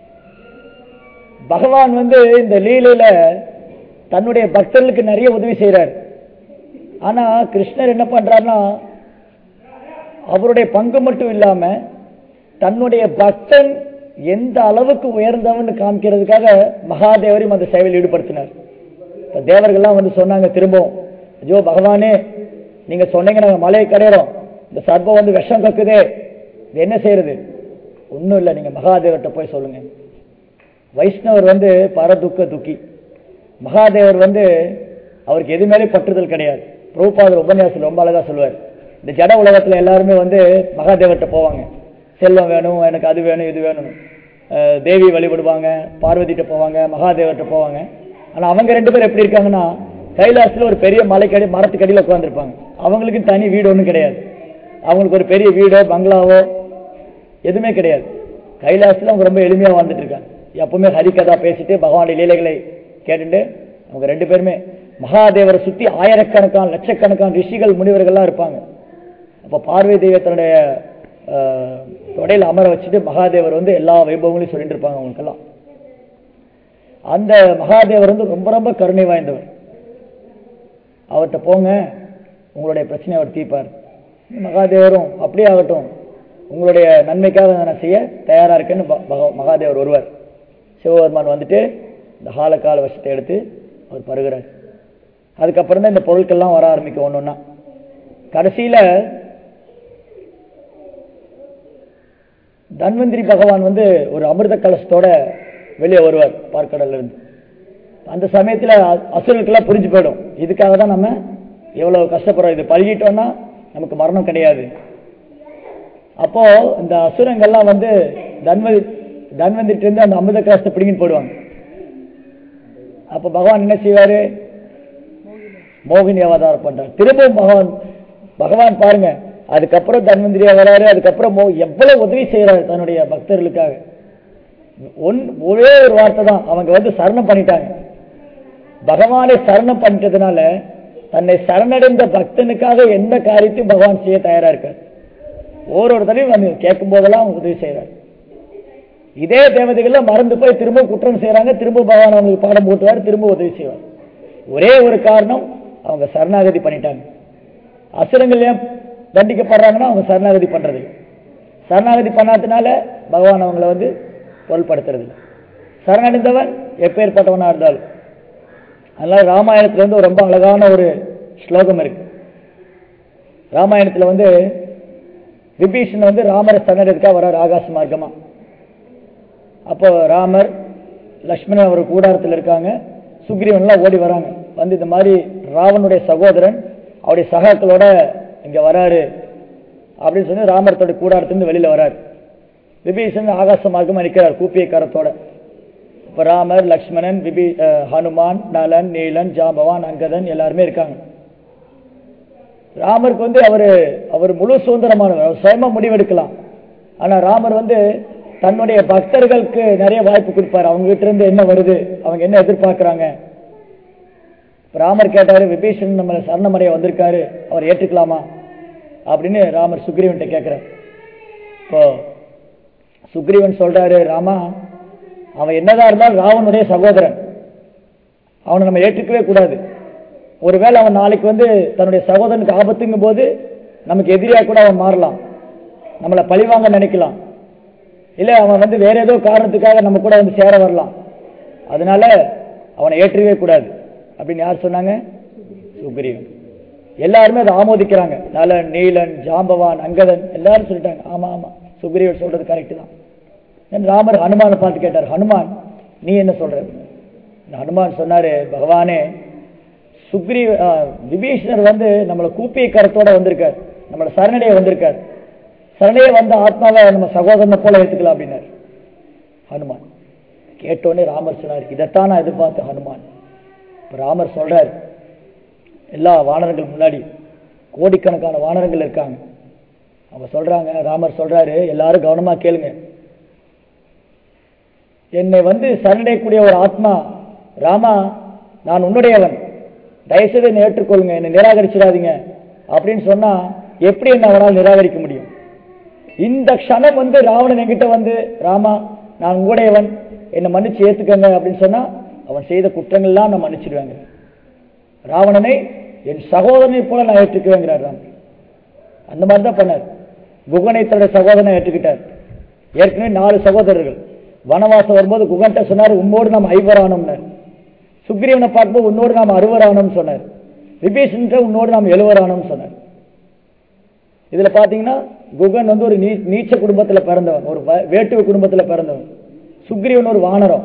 பகவான் வந்து இந்த லீலையில தன்னுடைய பக்தர்களுக்கு நிறைய உதவி செய்றார் ஆனா கிருஷ்ணர் என்ன பண்றாருன்னா அவருடைய பங்கு மட்டும் இல்லாம தன்னுடைய பக்தன் எந்த அளவுக்கு உயர்ந்தவன்னு காமிக்கிறதுக்காக மகாதேவரையும் அந்த சேவையில் ஈடுபடுத்தினார் இப்ப தேவர்கள்லாம் வந்து சொன்னாங்க திரும்பவும் ஐயோ பகவானே நீங்க சொன்னீங்க நாங்க மலையை கடையிறோம் இந்த சர்ப்பம் வந்து விஷம் கக்குதே இது என்ன செய்யறது ஒண்ணும் இல்லை நீங்க மகாதேவர்கிட்ட போய் சொல்லுங்க வைஷ்ணவர் வந்து பரதுக்க துக்கி மகாதேவர் வந்து அவருக்கு எது மேலே பற்றுதல் கிடையாது பிரபுபாதர் உபன்யாசம் ரொம்ப அழகா சொல்லுவார் இந்த ஜட உலகத்துல எல்லாருமே வந்து மகாதேவர்கிட்ட போவாங்க செல்வம் வேணும் எனக்கு அது வேணும் இது வேணும் அஹ் தேவி வழிபடுவாங்க பார்வதிட்ட போவாங்க மகாதேவர்கிட்ட போவாங்க ஆனா அவங்க ரெண்டு பேரும் எப்படி இருக்காங்கன்னா கைலாசத்துல ஒரு பெரிய மலைக்கடி மரத்துக்கடியில் உட்காந்துருப்பாங்க அவங்களுக்கு தனி வீடு ஒன்றும் கிடையாது அவங்களுக்கு ஒரு பெரிய வீடோ பங்களாவோ எதுவுமே கிடையாது கைலாசத்துல அவங்க ரொம்ப எளிமையா வாழ்ந்துட்டு இருக்காங்க எப்பவுமே ஹரிகதா பேசிட்டு பகவானுடைய லீலைகளை கேட்டுட்டு அவங்க ரெண்டு பேருமே மகாதேவரை சுத்தி ஆயிரக்கணக்கான லட்சக்கணக்கான ரிஷிகள் முனிவர்கள்லாம் இருப்பாங்க அப்ப பார்வதி தெய்வத்தினுடைய அஹ், தொடையில அமர வச்சுட்டு மகாதேவர் வந்து எல்லா வைபவங்களையும் சொல்லிட்டு இருப்பாங்க அவங்களுக்கெல்லாம் அந்த மகாதேவர் வந்து ரொம்ப ரொம்ப கருணை வாய்ந்தவர் அவர்கிட்ட போங்க உங்களுடைய பிரச்சனையை அவர் தீர்ப்பார் மகாதேவரும் அப்படியே ஆகட்டும் உங்களுடைய நன்மைக்காக நான் செய்ய தயாரா இருக்கேன்னு ப- பக- மகாதேவர் ஒருவர் சிவபெருமான் வந்துட்டு இந்த ஹாலக்கால விஷத்தை எடுத்து அவர் பருகிறார் அதுக்கப்புறம் தான் இந்த பொருட்கள்லாம் வர ஆரம்பிக்கும் ஒன்று ஒன்றா கடைசியில தன்வந்திரி பகவான் வந்து ஒரு அமிர்த கலசத்தோட வெளியே வருவார் பார்க்கடல்ல இருந்து அந்த சமயத்துல அ- அசுரர்களுக்கெல்லாம் புரிஞ்சு போயிடும் இதுக்காக தான் நம்ம எவ்வளவு கஷ்டப்படுறோம் இது பழகிட்டோம்னா நமக்கு மரணம் கிடையாது அப்போ இந்த அசுரங்கள்லாம் வந்து தன்வதி தன்வந்திட்டு இருந்து அந்த அமிர்த கலசத்தை பிடிங்கிட்டு போயிடுவாங்க அப்ப பகவான் என்ன செய்வாரு மோகினி அவதாரம் பண்றார் திரும்பவும் பகவான் பகவான் பாருங்க அதுக்கப்புறம் தன்வந்திரியா வராரு அதுக்கப்புறம் மோ எவ்வளவு உதவி செய்யறாரு தன்னுடைய பக்தர்களுக்காக ஒன் ஒரே ஒரு வார்த்தை தான் அவங்க வந்து சரணம் பண்ணிட்டாங்க பகவானை சரணம் பண்ணிட்டதுனால தன்னை சரணடைந்த பக்தனுக்காக எந்த காரியத்தையும் பகவான் செய்ய தயாரா இருக்கார் ஒரு ஒரு தடவையும் வந்து கேட்கும் போதெல்லாம் அவங்க உதவி செய்யறாரு இதே தேவதைகள்ல மறந்து போய் திரும்ப குற்றம் செய்றாங்க திரும்ப பகவான் அவங்களுக்கு பாடம் போட்டுவார் திரும்ப உதவி செய்வார் ஒரே ஒரு காரணம் அவங்க சரணாகதி பண்ணிட்டாங்க அசுரங்கள் ஏன் தண்டிக்கப்படுறாங்கன்னா அவங்க சரணாகதி பண்றது இல்ல. சரணாகதி பண்ணாததுனால பகவான் அவங்கள வந்து பொருள்படுத்துறது இல்ல. சரணடைந்தவன் எப்பேற்பட்டவனா இருந்தாலும் அதனால ராமாயணத்துல வந்து ஒரு ரொம்ப அழகான ஒரு ஸ்லோகம் இருக்கு ராமாயணத்துல வந்து விபீஷன் வந்து ராமரை சரணடைறதுக்காக வர்றார் ஆகாச மார்க்கமா அப்போ ராமர் லக்ஷ்மணன் அவர் கூடாரத்தில் இருக்காங்க சுக்ரீவன்லாம் ஓடி வராங்க வந்து இந்த மாதிரி ராவனுடைய சகோதரன் அவருடைய சகாக்களோட இங்க வராரு அப்படின்னு சொல்லி ராமர் தன்னுடைய கூடாரத்திலிருந்து வெளியில வராரு விபீஷன் ஆகாச மார்க்கமா நிற்கிறார் கூப்பிய கரத்தோட இப்ப ராமர் லக்ஷ்மணன் விபி அஹ், ஹனுமான் நலன் நீலன் ஜாம்பவான் அங்கதன் எல்லாருமே இருக்காங்க ராமருக்கு வந்து அவரு அவர் முழு சுதந்திரமானவர் அவர் சுயமா முடிவெடுக்கலாம் ஆனா ராமர் வந்து தன்னுடைய பக்தர்களுக்கு நிறைய வாய்ப்பு கொடுப்பாரு அவங்க கிட்ட இருந்து என்ன வருது அவங்க என்ன எதிர்பார்க்கறாங்க இப்ப ராமர் கேட்டாரு விபீஷன் நம்ம சரணமடைய வந்திருக்காரு அவர் ஏற்றுக்கலாமா அப்படின்னு ராமர் சுக்ரீவன்ட்ட கேட்கிறார் இப்போ சுக்ரீவன் சொல்றாரு ராமா அவன் என்னதான் இருந்தாலும் ராவனுடைய சகோதரன் அவனை நம்ம ஏற்றுக்கவே கூடாது ஒருவேளை அவன் நாளைக்கு வந்து தன்னுடைய சகோதரனுக்கு ஆபத்துங்கும் போது நமக்கு எதிரியா கூட அவன் மாறலாம் நம்மளை பழிவாங்க நினைக்கலாம் இல்ல அவன் வந்து வேற ஏதோ காரணத்துக்காக நம்ம கூட வந்து சேர வரலாம் அதனால அவனை ஏற்றவே கூடாது அப்படின்னு யார் சொன்னாங்க சுக்ரீவன் எல்லாருமே அதை ஆமோதிக்கிறாங்க நலன் நீலன் ஜாம்பவான் அங்கதன் எல்லாரும் சொல்லிட்டாங்க ஆமா ஆமா சுக்ரீவன் சொல்றது கரெக்ட் தான் then ராமர் ஹனுமானை பார்த்து கேட்டார் ஹனுமான் நீ என்ன சொல்ற இந்த ஹனுமான் சொன்னாரு பகவானே சுக்ரீ ஆ, விபீஷணர் வந்து நம்மளை கூப்பிய கரத்தோட வந்திருக்கார் நம்மளை சரணடைய வந்திருக்கார் சரணையே வந்த ஆத்மாவை நம்ம சகோதரனை போல எடுத்துக்கலாம் அப்படின்னாரு ஹனுமான் கேட்டோடனே ராமர் சொன்னார் இதைத்தான் நான் எதிர்பார்த்த ஹனுமான் இப்ப ராமர் சொல்றார் எல்லா வானரங்கள் முன்னாடி கோடிக்கணக்கான வானரங்கள் இருக்காங்க அவங்க சொல்றாங்க ராமர் சொல்றாரு எல்லாரும் கவனமா கேளுங்க என்னை வந்து சரணையக்கூடிய ஒரு ஆத்மா ராமா நான் உன்னுடையவன் தயவுசெய்து என்னை ஏற்றுக்கொள்ளுங்க என்னை நிராகரிச்சிடாதீங்க அப்படின்னு சொன்னா எப்படி என்ன அவரால் நிராகரிக்க முடியும் இந்த க்ஷணம் வந்து ராவணன் என்கிட்ட வந்து ராமா நான் உங்களுடையவன் என்னை மன்னிச்சு ஏத்துக்கங்க அப்படின்னு சொன்னா அவன் செய்த குற்றங்கள்லாம் நான் மன்னிச்சிடுவேங்க ராவணனை என் சகோதரனை போல நான் ஏற்றுக்குவேங்கிறார் ராமன் அந்த மாதிரி தான் பண்ணார் குகனை தன்னுடைய சகோதரனை ஏற்றுக்கிட்டார் ஏற்கனவே நாலு சகோதரர்கள் வனவாசம் வரும்போது குகன்ட்ட சொன்னார் உன்னோடு நாம் ஐவரானோம்னார் சுக்ரீவனை பார்க்கும்போது உன்னோடு நாம் அறுவரானோம்னு சொன்னார் விபீஷன்ட்ட உன்னோடு நாம் எழுவரானோம்னு சொன்னார் இதுல பாத்தீங்கன்னா குகன் வந்து ஒரு நீ நீச்ச குடும்பத்துல பிறந்தவன் ஒரு வ- வேட்டுவ குடும்பத்துல பிறந்தவன் சுக்ரீவன் ஒரு வானரம்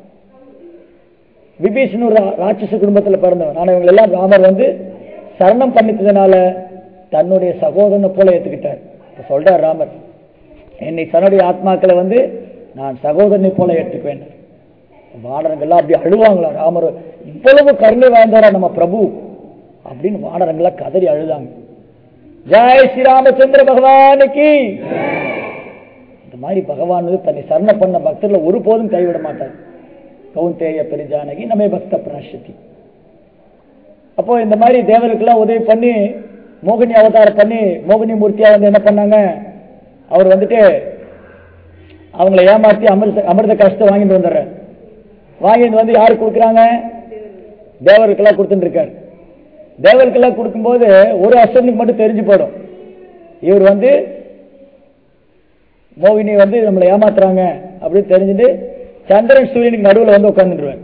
விபீஷன் ஒரு ரா- ராட்சச குடும்பத்துல பிறந்தவன் ஆனா இவங்க எல்லாம் ராமர் வந்து சரணம் பண்ணிட்டதுனால தன்னுடைய சகோதரனை போல ஏத்துக்கிட்டார் இப்ப சொல்றார் ராமர் என்னை தன்னுடைய ஆத்மாக்களை வந்து நான் சகோதரனை போல ஏற்றுக்குவேன் வானரங்கள்லாம் அப்படி அழுவாங்களா ராமர் இவ்வளவு கருணை வாய்ந்தவரா நம்ம பிரபு அப்படின்னு வானரங்கள்லாம் கதறி அழுதாங்க ஜெய் ஸ்ரீராமச்சந்திர பகவானுக்கு இந்த மாதிரி பகவான் வந்து தன்னை சரண பண்ண பக்தர்களை ஒருபோதும் கைவிட மாட்டார் கௌந்தேய பெரிஜானகி நம்ம பக்த பிராஷதி அப்போ இந்த மாதிரி தேவருக்கெல்லாம் உதவி பண்ணி மோகினி அவதாரம் பண்ணி மோகினி மூர்த்தியா வந்து என்ன பண்ணாங்க அவர் வந்துட்டு அவங்கள ஏமாத்தி அமிர்த அமிர்த கஷ்டம் வாங்கிட்டு வந்துடுறார் வாங்கிட்டு வந்து யாருக்கு கொடுக்குறாங்க தேவருக்கெல்லாம் கொடுத்துட்டு இருக்காரு தேவருக்கெல்லாம் கொடுக்கும்போது ஒரு அசுரனுக்கு மட்டும் தெரிஞ்சு போயிடும் இவர் வந்து மோகினி வந்து நம்மளை ஏமாத்துறாங்க அப்படின்னு தெரிஞ்சுட்டு சந்திரன் சூரியனுக்கு நடுவில் வந்து உட்காந்துருவார்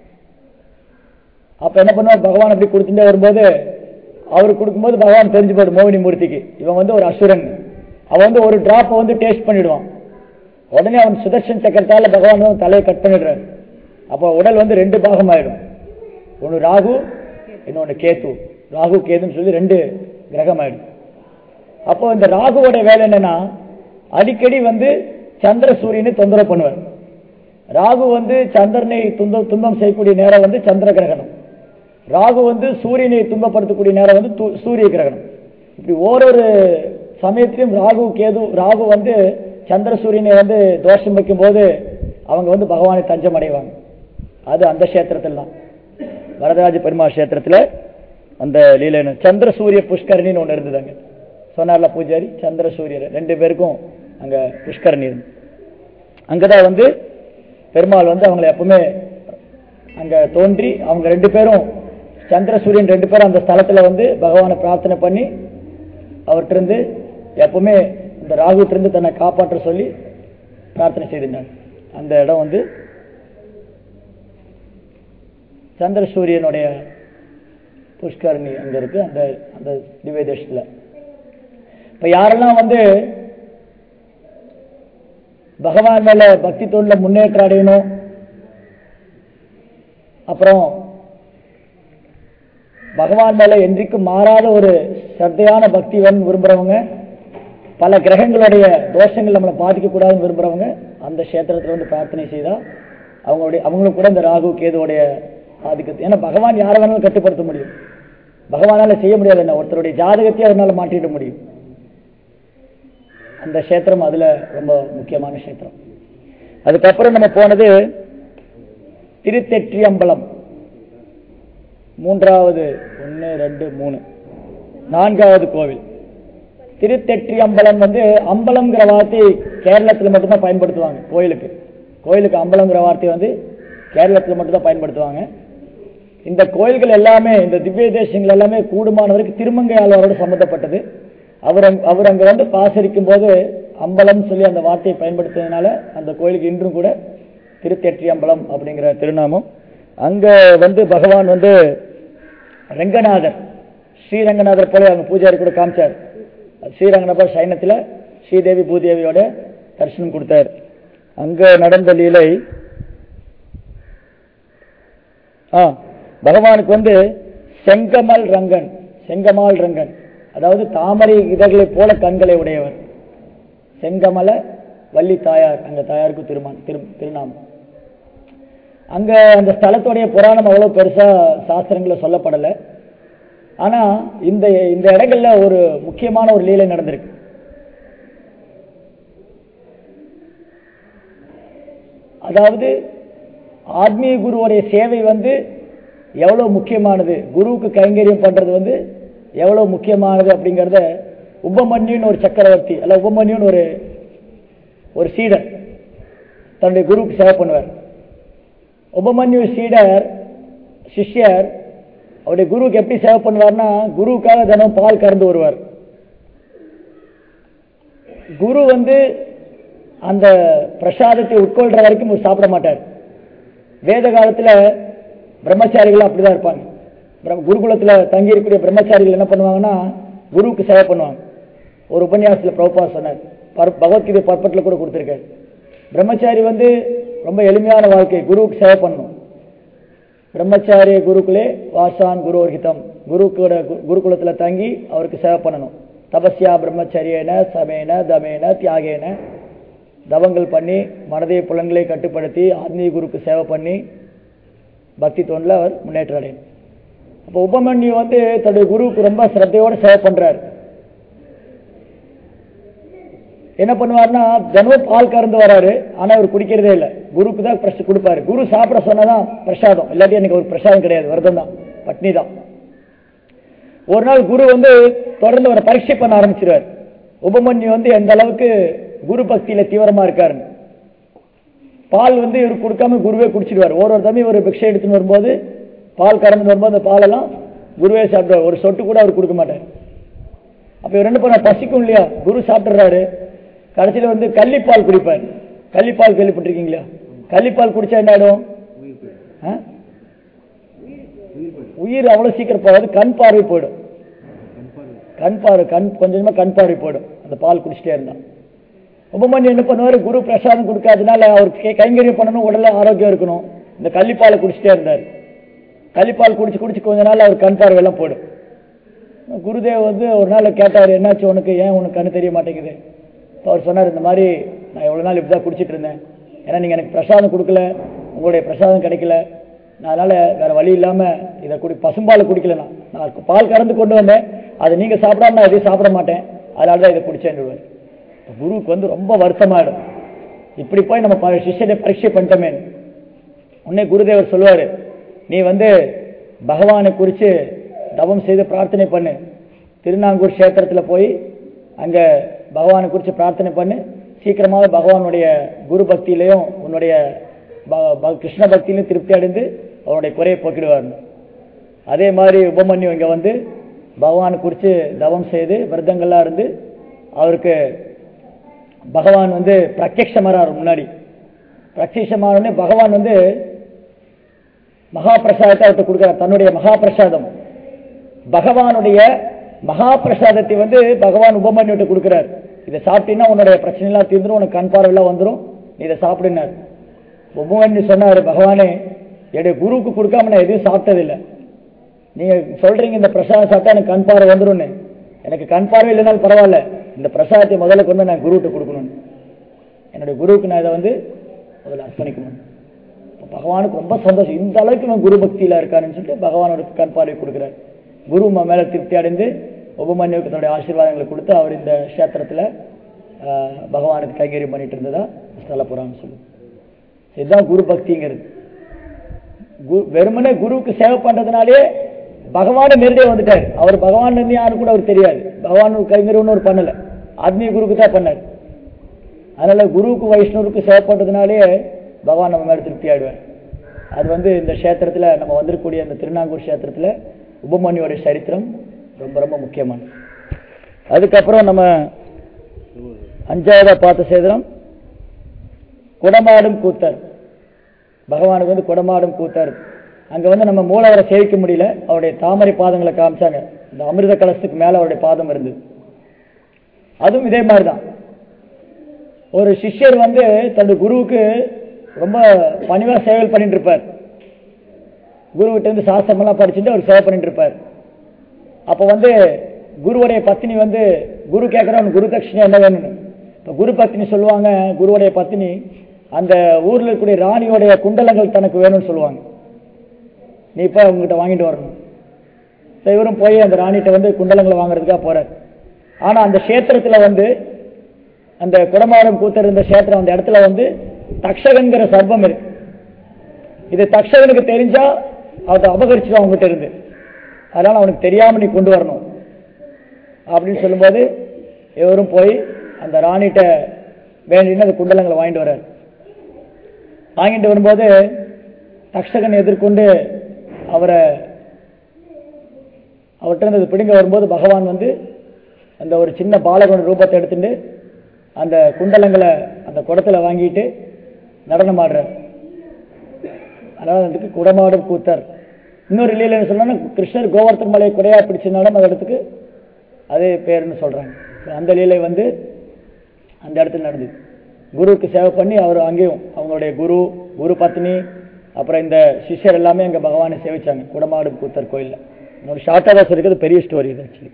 அப்ப என்ன பண்ணுவார் பகவான் அப்படி கொடுத்துட்டே வரும்போது அவருக்கு கொடுக்கும்போது பகவான் தெரிஞ்சு போயிடும் மோகினி மூர்த்திக்கு இவன் வந்து ஒரு அசுரன் அவன் வந்து ஒரு டிராப்பை வந்து டேஸ்ட் பண்ணிடுவான் உடனே அவன் சுதர்ஷன் சக்கரத்தால பகவான் வந்து தலையை கட் பண்ணிடுறாரு அப்போ உடல் வந்து ரெண்டு பாகமாயிடும் ஒன்று ராகு இன்னொன்று கேத்து ராகு கேதுன்னு சொல்லி ரெண்டு கிரகம் ஆயிடும் அப்போ இந்த ராகுவோட வேலை என்னன்னா அடிக்கடி வந்து சந்திர சூரியனை தொந்தரவு பண்ணுவார் ராகு வந்து சந்திரனை துன்ப துன்பம் செய்யக்கூடிய நேரம் வந்து சந்திர கிரகணம் ராகு வந்து சூரியனை துன்பப்படுத்தக்கூடிய நேரம் வந்து து- சூரிய கிரகணம் இப்படி ஓரொரு சமயத்திலும் ராகு கேது ராகு வந்து சந்திர சூரியனை வந்து தோஷம் வைக்கும் போது அவங்க வந்து பகவானை தஞ்சம் அடைவாங்க அது அந்த கஷேத்திரத்தில் தான் வரதராஜ பெருமாள் கஷேத்திரத்தில் அந்த லீலை சந்திர சூரிய புஷ்கரணின்னு ஒன்று இருந்தது அங்க சொன்னார்ல பூஜாரி சந்திர சூரியர் ரெண்டு பேருக்கும் அங்க புஷ்கரணி இருந்து அங்கதான் வந்து பெருமாள் வந்து அவங்களை எப்பவுமே அங்க தோன்றி அவங்க ரெண்டு பேரும் சந்திர சூரியன் ரெண்டு பேரும் அந்த ஸ்தலத்துல வந்து பகவானை பிரார்த்தனை பண்ணி அவர்கிட்ட இருந்து எப்பவுமே இந்த ராகுட்ட இருந்து தன்னை காப்பாற்ற சொல்லி பிரார்த்தனை செய்திருந்தாங்க அந்த இடம் வந்து சந்திர சூரியனுடைய புஷ்கரணி அங்க இருக்கு அந்த அந்த திவ்ய தேசத்துல இப்ப யாரெல்லாம் வந்து பகவான் மேல பக்தி தொழில முன்னேற்றம் அடையணும் அப்புறம் பகவான் மேல என்றைக்கும் மாறாத ஒரு சத்தையான பக்தி வேணும்னு விரும்புறவங்க பல கிரகங்களுடைய தோஷங்கள் நம்மளை பாதிக்க கூடாதுன்னு விரும்புறவங்க அந்த கஷேத்திரத்துல வந்து பிரார்த்தனை செய்தா அவங்களுடைய அவங்களுக்கு கூட இந்த ராகு கேதுவோடைய ஆதிக்கத்தை ஏன்னா பகவான் யாரை வேணாலும் கட்டுப்படுத்த முடியும் பகவானால செய்ய முடியாது என்ன ஒருத்தருடைய ஜாதகத்தையே அதனால மாற்றிட முடியும் அந்த கஷேத்திரம் அதுல ரொம்ப முக்கியமான கஷேத்திரம் அதுக்கப்புறம் நம்ம போனது திருத்தெற்றியம்பலம் மூன்றாவது ஒன்று ரெண்டு மூணு நான்காவது கோவில் திருத்தெற்றி அம்பலம் வந்து அம்பலம்ங்கிற வார்த்தை கேரளத்தில் மட்டும்தான் பயன்படுத்துவாங்க கோயிலுக்கு கோயிலுக்கு அம்பலம்ங்கிற வார்த்தை வந்து கேரளத்தில் மட்டும்தான் பயன்படுத்துவாங்க இந்த கோயில்கள் எல்லாமே இந்த திவ்ய தேசங்கள் எல்லாமே கூடுமானவருக்கு திருமங்கை ஆழ்வாரோடு சம்பந்தப்பட்டது அவர் அங்க- அவர் அங்க வந்து பாசரிக்கும் போது அம்பலம் சொல்லி அந்த வார்த்தையை பயன்படுத்துறதுனால அந்த கோயிலுக்கு இன்றும் கூட திருத்தெற்றி அம்பலம் அப்படிங்கிற திருநாமம் அங்க வந்து பகவான் வந்து ரங்கநாதர் ஸ்ரீரங்கநாதர் போல அங்க பூஜாரி கூட காமிச்சார் ஸ்ரீரங்கநாதர் சைனத்துல ஸ்ரீதேவி பூதேவியோட தரிசனம் கொடுத்தார் அங்க நடந்த லீலை ஆ பகவானுக்கு வந்து செங்கமல் ரங்கன் செங்கமால் ரங்கன் அதாவது தாமரை இதழ்களைப் போல கண்களை உடையவர் செங்கமல வள்ளி தாயார் அங்க தாயாருக்கு திருமான் திரு திருநாமம் அங்க அந்த ஸ்தலத்துடைய புராணம் அவ்வளவு பெருசா சாஸ்திரங்கள்ல சொல்லப்படல ஆனா இந்த இந்த இடங்கள்ல ஒரு முக்கியமான ஒரு லீலை நடந்திருக்கு அதாவது ஆத்மீய குருவுடைய சேவை வந்து எவ்வளவு முக்கியமானது குருவுக்கு கைங்கரியம் பண்றது வந்து எவ்வளவு முக்கியமானது அப்படிங்கறத உபமன்யுன்னு ஒரு சக்கரவர்த்தி அல்ல உபமன்யுன்னு ஒரு ஒரு சீடர் தன்னுடைய குருவுக்கு சேவை பண்ணுவார் உபமன்யு சீடர் சிஷ்யர் அவருடைய குருவுக்கு எப்படி சேவை பண்ணுவார்னா குருவுக்காக தினம் பால் கறந்து வருவார் குரு வந்து அந்த பிரசாதத்தை உட்கொள்ற வரைக்கும் அவர் சாப்பிட மாட்டார் வேத காலத்துல பிரம்மச்சாரிகள் அப்படிதான் இருப்பாங்க பிரம்- குருகுலத்துல தங்கி இருக்கக்கூடிய பிரம்மச்சாரிகள் என்ன பண்ணுவாங்கன்னா குருவுக்கு சேவை பண்ணுவாங்க ஒரு உபன்யாசத்துல பிரபுபா சொன்னார் பர்- பகவத்கீதை பற்பட்டில் கூட கொடுத்திருக்காரு பிரம்மச்சாரி வந்து ரொம்ப எளிமையான வாழ்க்கை குருவுக்கு சேவை பண்ணணும் பிரம்மச்சாரிய குருக்குலே வாசான் குருவர்கிதம் குருக்கூட குருகுலத்துல தங்கி அவருக்கு சேவை பண்ணணும் தபஸ்யா பிரம்மச்சரியன சமேன தமேன தியாகேன தவங்கள் பண்ணி மனதை புலன்களை கட்டுப்படுத்தி ஆத்மீக குருக்கு சேவை பண்ணி பக்தி தொண்டில் அவர் முன்னேற்றம் அடையும் அப்போ உபமன்யு வந்து தன்னுடைய குருவுக்கு ரொம்ப சிரத்தையோட சேவை பண்றாரு என்ன பண்ணுவார்னா தினமும் பால் கறந்து வராரு ஆனா அவர் குடிக்கிறதே இல்லை குருக்கு தான் பிரஷ் கொடுப்பாரு குரு சாப்பிட சொன்னதான் பிரசாதம் இல்லாட்டி எனக்கு ஒரு பிரசாதம் கிடையாது விரதம் தான் பட்னி தான் ஒரு நாள் குரு வந்து தொடர்ந்து அவரை பரீட்சை பண்ண ஆரம்பிச்சிருவார் உபமன்யு வந்து எந்த அளவுக்கு குரு பக்தியில தீவிரமா இருக்காருன்னு பால் வந்து இவர் கொடுக்காம குருவே குடிச்சிடுவார் ஒரு ஒரு தம்பி ஒரு பிக்ஷை எடுத்துன்னு வரும்போது பால் கறந்து வரும்போது அந்த பாலெல்லாம் குருவே சாப்பிடுவார் ஒரு சொட்டு கூட அவர் கொடுக்க மாட்டார் அப்ப இவர் என்ன பண்ண பசிக்கும் இல்லையா குரு சாப்பிடுறாரு கடைசியில வந்து கள்ளிப்பால் குடிப்பார் கள்ளிப்பால் கேள்விப்பட்டிருக்கீங்களா கள்ளிப்பால் குடிச்சா என்ன ஆயிடும் ஆ? உயிர் அவ்வளவு சீக்கிரம் போகாது கண் பார்வை போயிடும் கண் பார்வை கண் கொஞ்சமா கண் பார்வை போயிடும் அந்த பால் குடிச்சிட்டே இருந்தா உபமன்யு என்ன பண்ணுவாரு குரு பிரசாதம் கொடுக்காதனால அவருக்கு கை- கைங்கரியம் பண்ணணும் உடல்ல ஆரோக்கியம் இருக்கணும் இந்த கள்ளிப்பாலை குடிச்சிட்டே இருந்தார் கள்ளிப்பால் குடிச்சு குடிச்சு கொஞ்ச நாள் அவர் கண் பார்வை எல்லாம் போயிடும் குருதேவ் வந்து ஒரு நாள் கேட்டார் என்னாச்சு உனக்கு ஏன் உனக்கு கண்ணு தெரிய மாட்டேங்குது அப்ப அவர் சொன்னார் இந்த மாதிரி நான் எவ்வளவு நாள் இப்படிதான் குடிச்சிட்டு இருந்தேன் ஏன்னா நீங்க எனக்கு பிரசாதம் கொடுக்கல உங்களுடைய பிரசாதம் கிடைக்கல நான் அதனால வேற வழி இல்லாம இதை குடி பசும்பாலை குடிக்கல நான் நான் பால் கறந்து கொண்டு வந்தேன் அதை நீங்க சாப்பிடாம நான் எதையும் சாப்பிட மாட்டேன் அதனால தான் இதை குடிச்சேன் குருவுக்கு வந்து ரொம்ப வருத்தமாயிடும் இப்படி போய் நம்ம ப- சிஷ்யனை பரீட்சை பண்ணிட்டோமே உடனே குருதேவர் சொல்லுவாரு நீ வந்து பகவானை குறித்து தவம் செய்து பிரார்த்தனை பண்ணு திருநாங்கூர் கஷேத்திரத்துல போய் அங்க பகவானை குறித்து பிரார்த்தனை பண்ணு சீக்கிரமாக பகவானுடைய குரு பக்தியிலையும் உன்னுடைய ப- ப- கிருஷ்ண பக்தியிலையும் திருப்தி அடைந்து அவனுடைய குறையை போக்கிடுவார் அதே மாதிரி உபமன்யு இங்க வந்து பகவானை குறித்து தவம் செய்து விரதங்கள்லாம் இருந்து அவருக்கு பகவான் வந்து பிரத்யட்சமாறார் முன்னாடி பிரத்யட்சமான உடனே பகவான் வந்து மகா பிரசாதத்தை அவர்கிட்ட கொடுக்கிறார் தன்னுடைய மகா பிரசாதம் பகவானுடைய மகா பிரசாதத்தை வந்து பகவான் உபமன்யுட்ட கொடுக்கிறார் இதை சாப்பிட்டீங்கன்னா உன்னுடைய பிரச்சனை எல்லாம் தீர்ந்துரும் உனக்கு கண் பார்வையெல்லாம் வந்துரும் நீ இதை சாப்பிடுனார் உபமன்யு சொன்னாரு பகவானே என்னுடைய குருவுக்கு கொடுக்காம நான் எதுவும் சாப்பிட்டதில்லை நீங்க சொல்றீங்க இந்த பிரசாதம் சாப்பிட்டா எனக்கு கண் பார்வை வந்துரும்னு எனக்கு கண் பார்வை இல்லைனாலும் பரவாயில்ல இந்த பிரசாதத்தை முதல்ல கொண்டு நான் குருவிட்ட கொடுக்கணும் என்னுடைய குருவுக்கு நான் இதை வந்து முதல்ல அர்ப்பணிக்கணும் அப்ப பகவானுக்கு ரொம்ப சந்தோஷம் இந்த அளவுக்கு இவன் குரு பக்தியில இருக்கான்னு சொல்லிட்டு பகவானோட கண் பார்வை கொடுக்கிறார் குரு ம- மேல திருப்தி அடைந்து உபமன்யுக்கு தன்னுடைய ஆசீர்வாதங்களை கொடுத்து அவர் இந்த கஷேத்திரத்துல ஆஹ், பகவானுக்கு கைங்கரியம் பண்ணிட்டு இருந்ததா ஸ்தல புராணம் சொல்லு இதுதான் குரு பக்திங்கிறது கு- வெறுமனே குருவுக்கு சேவை பண்றதுனாலே பகவானே நேரடியாக வந்துட்டார் அவர் பகவான் இருந்து யாரும் கூட அவர் தெரியாது பகவான் கைங்கரியம்னு அவர் பண்ணல ஆத்மீய குருக்கு தான் பண்ணார் அதனால குருவுக்கு வைஷ்ணவருக்கு சேவை பண்றதுனாலே பகவான் நம்ம மேல திருப்தி ஆயிடுவார் அது வந்து இந்த க்ஷேத்திரத்துல நம்ம வந்திருக்கக்கூடிய அந்த திருநாங்கூர் க்ஷேத்திரத்துல உபமன்யோட சரித்திரம் ரொம்ப ரொம்ப முக்கியமானது அதுக்கப்புறம் நம்ம அஞ்சாவதா பார்த்த சேதனம் குடமாடும் கூத்தர் பகவானுக்கு வந்து குடமாடும் கூத்தர் அங்க வந்து நம்ம மூலவரை சேவிக்க முடியல அவருடைய தாமரை பாதங்களை காமிச்சாங்க இந்த அமிர்த கலசத்துக்கு மேல அவருடைய பாதம் இருந்தது அதுவும் இதே மாதிரிதான் ஒரு சிஷ்யர் வந்து தன்னுடைய குருவுக்கு ரொம்ப பணிவா சேவை பண்ணிட்டு இருப்பார் குருவிட்ட இருந்து சாஸ்திரமெல்லாம் படிச்சுட்டு அவர் சேவை பண்ணிட்டு இருப்பார் அப்ப வந்து குருவுடைய பத்தினி வந்து குரு கேட்கிறவன் குரு தட்சிணை என்ன வேணும்னு இப்ப குரு பத்தினி சொல்லுவாங்க குருவுடைய பத்தினி அந்த ஊர்ல இருக்கக்கூடிய ராணியோடைய குண்டலங்கள் தனக்கு வேணும்னு சொல்லுவாங்க நீ இப்ப உங்ககிட்ட வாங்கிட்டு வரணும் இப்ப இவரும் போய் அந்த ராணிகிட்ட வந்து குண்டலங்களை வாங்குறதுக்காக போறார் ஆனா அந்த கஷேத்திரத்துல வந்து அந்த குடமாடம் கூத்தர் இருந்த கஷேத்திரம் அந்த இடத்துல வந்து தக்ஷகன்கிற சர்ப்பம் இருக்கு இது தக்ஷகனுக்கு தெரிஞ்சா அதை அபகரிச்சுட்டு அவங்ககிட்ட இருந்து அதனால அவனுக்கு தெரியாம நீ கொண்டு வரணும் அப்படின்னு சொல்லும்போது இவரும் போய் அந்த ராணிகிட்ட வேண்டின்னு அந்த குண்டலங்களை வாங்கிட்டு வர்றார் வாங்கிட்டு வரும்போது தக்ஷகன் எதிர்கொண்டு அவரை அவர்கிட்ட இருந்து அது பிடுங்க வரும்போது பகவான் வந்து அந்த ஒரு சின்ன பாலகன் ரூபத்தை எடுத்துட்டு அந்த குண்டலங்களை அந்த குடத்துல வாங்கிட்டு நடனம் ஆடுறார் அதனால அதுக்கு குடமாடும் கூத்தர் இன்னொரு லீலை என்ன சொன்னா கிருஷ்ணர் கோவர்த்தன் மலையை குடையா பிடிச்சதுனால அந்த இடத்துக்கு அதே பேருன்னு சொல்றாங்க அந்த லீலை வந்து அந்த இடத்துல நடந்தது குருவுக்கு சேவை பண்ணி அவர் அங்கேயும் அவங்களுடைய குரு குரு பத்னி அப்புறம் இந்த சிஷ்யர் எல்லாமே அங்கே பகவானை சேவிச்சாங்க குடமாடும் கூத்தர் கோயில்ல ஒரு ஷார்ட்டாக தான் சொல்லிக்கிறது பெரிய ஸ்டோரி இது ஆக்சுவலி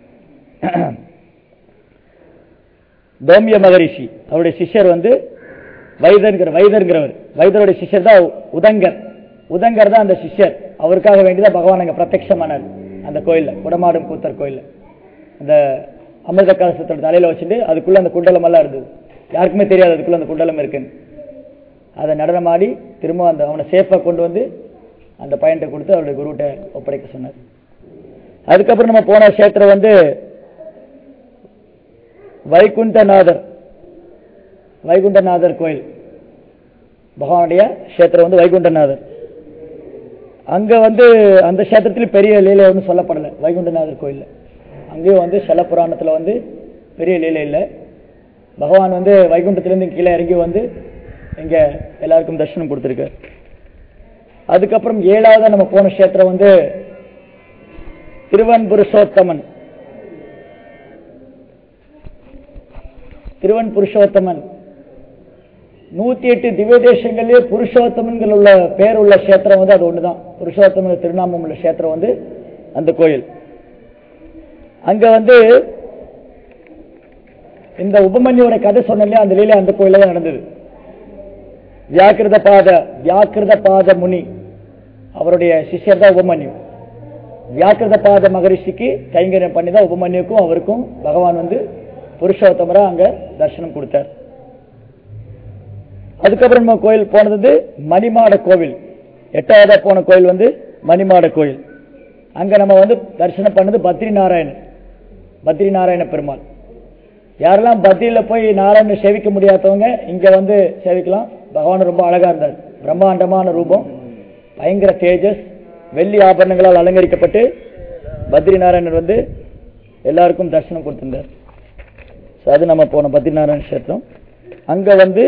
தோமிய மகரிஷி அவருடைய சிஷ்யர் வந்து வைதர்ங்கிற வைதர்ங்கிறவர் வைதருடைய சிஷ்யர் தான் உதங்கர் உதங்கர் தான் அந்த சிஷ்யர் அவருக்காக வேண்டிதான் பகவான் அங்கே பிரத்யட்சமானார் அந்த கோயில்ல குடமாடும் கூத்தர் கோயில்ல அந்த அமிர்த கலசத்தோட தலையில வச்சுட்டு அதுக்குள்ள அந்த குண்டலம் எல்லாம் இருந்தது யாருக்குமே தெரியாது அதுக்குள்ள அந்த குண்டலம் இருக்குன்னு அதை நடனமாடி திரும்ப அந்த அவனை சேஃபா கொண்டு வந்து அந்த பையன்கிட்ட கொடுத்து அவருடைய குருகிட்ட ஒப்படைக்க சொன்னார் அதுக்கப்புறம் நம்ம போன கஷேத்திரம் வந்து வைகுண்டநாதர் வைகுண்டநாதர் கோயில் பகவானுடைய கஷேத்திரம் வந்து வைகுண்டநாதர் அங்க வந்து அந்த கஷேத்திரத்தில் பெரிய லீலை ஒன்றும் சொல்லப்படலை வைகுண்டநாதர் கோயில்ல அங்கேயும் வந்து செல புராணத்துல வந்து பெரிய லீலை இல்லை பகவான் வந்து வைகுண்டத்திலிருந்து கீழே இறங்கி வந்து இங்க எல்லாருக்கும் தரிசனம் கொடுத்துருக்காரு அதுக்கப்புறம் ஏழாவது நம்ம போன கஷேத்திரம் வந்து திருவன் புருஷோத்தமன் திருவன் புருஷோத்தமன் நூத்தி எட்டு திவ்ய தேசங்களிலே புருஷோத்தமன்கள் உள்ள பேர் உள்ள கஷேத்திரம் வந்து அது ஒண்ணுதான் புருஷோத்தமன் திருநாமம் உள்ள கஷேத்திரம் வந்து அந்த கோயில் அங்க வந்து இந்த உபமன்யோட கதை சொன்னலையா அந்த லீலை அந்த கோயில தான் நடந்தது வியாக்கிருத பாத வியாக்கிருத பாத முனி அவருடைய சிஷ்யர் தான் உபமன்யு வியாக்கிருத பாத மகரிஷிக்கு கைங்கரியம் பண்ணி தான் உபமன்யுக்கும் அவருக்கும் பகவான் வந்து புருஷோத்தமரா அங்க தரிசனம் கொடுத்தார் அதுக்கப்புறம் நம்ம கோயில் போனது மணிமாட கோவில் எட்டாவதா போன கோயில் வந்து மணிமாட கோயில் அங்க நம்ம வந்து தரிசனம் பண்ணது பத்ரி நாராயணன் பத்ரி நாராயண பெருமாள் யாரெல்லாம் பத்ரியில போய் நாராயணனை சேவிக்க முடியாதவங்க இங்க வந்து சேவிக்கலாம் பகவான் ரொம்ப அழகா இருந்தார் பிரம்மாண்டமான ரூபம் பயங்கர தேஜஸ் வெள்ளி ஆபரணங்களால் அலங்கரிக்கப்பட்டு பத்ரி நாராயணர் வந்து எல்லாருக்கும் தரிசனம் கொடுத்திருந்தார் So, அது நம்ம போன பத்ரி நாராயண கஷேத்திரம் அங்க வந்து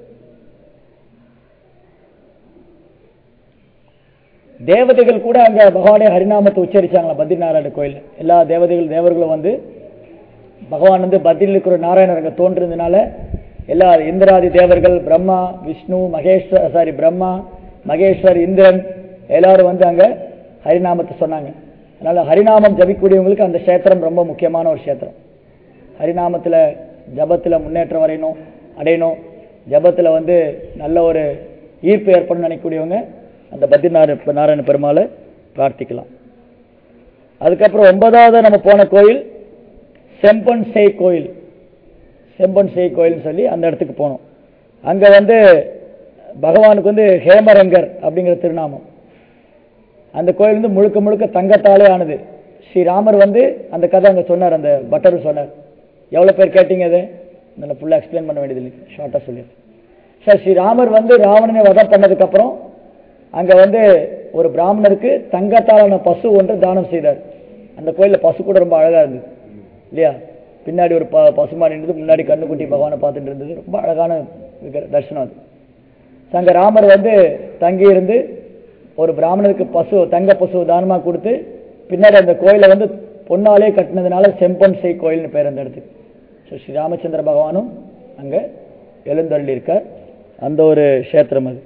தேவதைகள் கூட அங்க பகவானே ஹரிநாமத்தை உச்சரிச்சாங்களா பத்ரி நாராயண கோயில் எல்லா தேவதைகள் தேவர்களும் வந்து பகவான் வந்து பத்ரியில் இருக்கிற நாராயணர் அங்க தோன்றதுனால எல்லா இந்திராதி தேவர்கள் பிரம்மா விஷ்ணு மகேஸ்வர் சாரி பிரம்மா மகேஸ்வர் இந்திரன் எல்லாரும் வந்து அங்க ஹரிநாமத்தை சொன்னாங்க அதனால ஹரிநாமம் ஜபிக்கூடியவங்களுக்கு அந்த கஷேத்திரம் ரொம்ப முக்கியமான ஒரு கஷேத்திரம் ஹரிநாமத்துல ஜபத்துல முன்னேற்றம் வரையணும் அடையணும் ஜபத்துல வந்து நல்ல ஒரு ஈர்ப்பு ஏற்படும் நினைக்கக்கூடியவங்க அந்த பத்ரி நாராயண நாராயண பெருமாளை பிரார்த்திக்கலாம் அதுக்கப்புறம் ஒன்பதாவது நம்ம போன கோயில் செம்பன் செய் கோயில் செம்பன் செய் கோயில்னு சொல்லி அந்த இடத்துக்கு போனோம் அங்க வந்து பகவானுக்கு வந்து ஹேமரங்கர் அப்படிங்கிற திருநாமம் அந்த கோயில் வந்து முழுக்க முழுக்க தங்கத்தாலே ஆனது ஸ்ரீராமர் வந்து அந்த கதை அங்க சொன்னார் அந்த பட்டர் சொன்னார் எவ்வளவு பேர் கேட்டீங்க அது நல்லா ஃபுல்லா எக்ஸ்பிளைன் பண்ண வேண்டியது இல்லை ஷார்ட்டா சொல்லிடுறேன் சார் ஸ்ரீராமர் வந்து ராவணனை வதம் பண்ணதுக்கு அப்புறம் அங்க வந்து ஒரு பிராமணருக்கு தங்கத்தாலான பசு ஒன்று தானம் செய்தார் அந்த கோயில்ல பசு கூட ரொம்ப அழகா இருந்தது இல்லையா பின்னாடி ஒரு ப பசுமாடு இருந்தது முன்னாடி கண்ணுக்குட்டி பகவானை பார்த்துட்டு இருந்தது ரொம்ப அழகான விக்கிர- தரிசனம் அது அங்க ராமர் வந்து தங்கி இருந்து ஒரு பிராமணருக்கு பசு தங்க பசு தானமா கொடுத்து பின்னாடி அந்த கோயிலை வந்து பொன்னாலே கட்டினதுனால செம்பன் செய் கோயில்னு பேர் அந்த இடத்துக்கு ஸோ ஸ்ரீ ராமச்சந்திர பகவானும் அங்க எழுந்தருளி இருக்கார் அந்த ஒரு க்ஷேத்திரம் அது